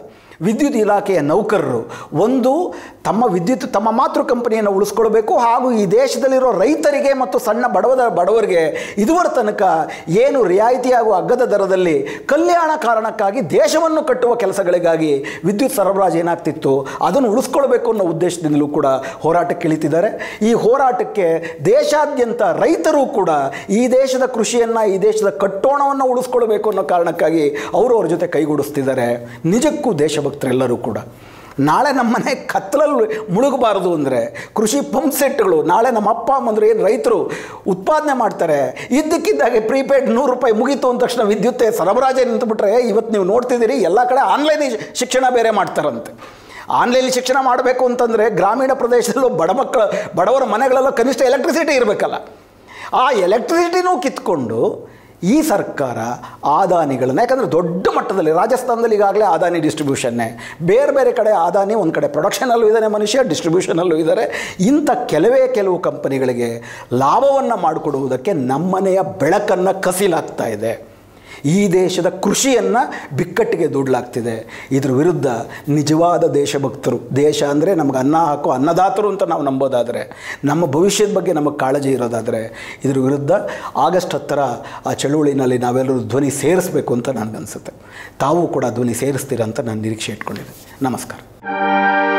ವಿದ್ಯುತ್ ಇಲಾಖೆಯ ನೌಕರರು ಒಂದು ತಮ್ಮ ವಿದ್ಯುತ್ ತಮ್ಮ ಮಾತೃ ಕಂಪನಿಯನ್ನು ಉಳಿಸ್ಕೊಳ್ಬೇಕು ಹಾಗೂ ಈ ದೇಶದಲ್ಲಿರೋ ರೈತರಿಗೆ ಮತ್ತು ಸಣ್ಣ ಬಡವದ ಬಡವರಿಗೆ ಇದುವರ ತನಕ ಏನು ರಿಯಾಯಿತಿ ಹಾಗೂ ಅಗ್ಗದ ದರದಲ್ಲಿ ಕಲ್ಯಾಣ ಕಾರಣಕ್ಕಾಗಿ ದೇಶವನ್ನು ಕಟ್ಟುವ ಕೆಲಸಗಳಿಗಾಗಿ ವಿದ್ಯುತ್ ಸರಬರಾಜು ಏನಾಗ್ತಿತ್ತು ಅದನ್ನು ಉಳಿಸ್ಕೊಳ್ಬೇಕು ಅನ್ನೋ ಉದ್ದೇಶದಿಂದಲೂ ಕೂಡ ಹೋರಾಟಕ್ಕೆ ಇಳಿತಿದ್ದಾರೆ ಈ ಹೋರಾಟಕ್ಕೆ ದೇಶಾದ್ಯಂತ ರೈತರು ಕೂಡ ಈ ದೇಶದ ಕೃಷಿಯನ್ನು ಈ ದೇಶದ ಕಟ್ಟೋಣವನ್ನು ಉಳಿಸ್ಕೊಳ್ಬೇಕು ಅನ್ನೋ ಕಾರಣಕ್ಕಾಗಿ ಅವರು ಅವ್ರ ಜೊತೆ ಕೈಗೂಡಿಸ್ತಿದ್ದಾರೆ ನಿಜಕ್ಕೂ ದೇಶಭಕ್ತರೆಲ್ಲರೂ ಕೂಡ ನಾಳೆ ನಮ್ಮ ಮನೆ ಕತ್ತಲಲ್ಲಿ ಮುಳುಗಬಾರದು ಅಂದರೆ ಕೃಷಿ ಪಂಪ್ ಸೆಟ್ಗಳು ನಾಳೆ ನಮ್ಮ ಅಪ್ಪ ಅಮ್ಮಂದ್ರೆ ಏನು ರೈತರು ಉತ್ಪಾದನೆ ಮಾಡ್ತಾರೆ ಇದ್ದಕ್ಕಿದ್ದಾಗೆ ಪ್ರೀಪೇಯ್ಡ್ ನೂರು ರೂಪಾಯಿ ಮುಗೀತು ಅಂದ ತಕ್ಷಣ ವಿದ್ಯುತ್ ಸರಬರಾಜೇ ನಿಂತುಬಿಟ್ರೆ ಇವತ್ತು ನೀವು ನೋಡ್ತಿದ್ದೀರಿ ಎಲ್ಲ ಕಡೆ ಆನ್ಲೈನ್ ಶಿಕ್ಷಣ ಬೇರೆ ಮಾಡ್ತಾರಂತೆ ಆನ್ಲೈನ್ ಶಿಕ್ಷಣ ಮಾಡಬೇಕು ಅಂತಂದರೆ ಗ್ರಾಮೀಣ ಪ್ರದೇಶದಲ್ಲೂ ಬಡ ಮಕ್ಕಳ ಬಡವರ ಮನೆಗಳಲ್ಲೂ ಕನಿಷ್ಠ ಎಲೆಕ್ಟ್ರಿಸಿಟಿ ಇರಬೇಕಲ್ಲ ಆ ಎಲೆಕ್ಟ್ರಿಸಿಟಿನೂ ಕಿತ್ಕೊಂಡು ಈ ಸರ್ಕಾರ ಆದಾನಿಗಳನ್ನ ಯಾಕಂದರೆ ದೊಡ್ಡ ಮಟ್ಟದಲ್ಲಿ ರಾಜಸ್ಥಾನದಲ್ಲಿ ಈಗಾಗಲೇ ಆದಾನಿ ಡಿಸ್ಟ್ರಿಬ್ಯೂಷನ್ನೇ ಬೇರೆ ಬೇರೆ ಕಡೆ ಆದಾನಿ ಒಂದು ಕಡೆ ಪ್ರೊಡಕ್ಷನಲ್ಲೂ ಇದ್ದಾನೆ ಮನುಷ್ಯ ಡಿಸ್ಟ್ರಿಬ್ಯೂಷನಲ್ಲೂ ಇದ್ದಾರೆ ಇಂಥ ಕೆಲವೇ ಕೆಲವು ಕಂಪನಿಗಳಿಗೆ ಲಾಭವನ್ನು ಮಾಡಿಕೊಡುವುದಕ್ಕೆ ನಮ್ಮನೆಯ ಬೆಳಕನ್ನು ಕಸಿಲಾಗ್ತಾ ಇದೆ ಈ ದೇಶದ ಕೃಷಿಯನ್ನು ಬಿಕ್ಕಟ್ಟಿಗೆ ದುಡ್ಲಾಗ್ತಿದೆ ಇದ್ರ ವಿರುದ್ಧ ನಿಜವಾದ ದೇಶಭಕ್ತರು ದೇಶ ಅಂದರೆ ನಮಗೆ ಅನ್ನ ಹಾಕೋ ಅನ್ನದಾತರು ಅಂತ ನಾವು ನಂಬೋದಾದರೆ ನಮ್ಮ ಭವಿಷ್ಯದ ಬಗ್ಗೆ ನಮಗೆ ಕಾಳಜಿ ಇರೋದಾದರೆ ಇದ್ರ ವಿರುದ್ಧ ಆಗಸ್ಟ್ ಹತ್ತರ ಆ ಚಳುವಳಿನಲ್ಲಿ ನಾವೆಲ್ಲರೂ ಧ್ವನಿ ಸೇರಿಸಬೇಕು ಅಂತ ನನಗನ್ಸುತ್ತೆ ತಾವು ಕೂಡ ಧ್ವನಿ ಸೇರಿಸ್ತೀರ ಅಂತ ನಾನು ನಿರೀಕ್ಷೆ ಇಟ್ಕೊಂಡಿದ್ದೆ ನಮಸ್ಕಾರ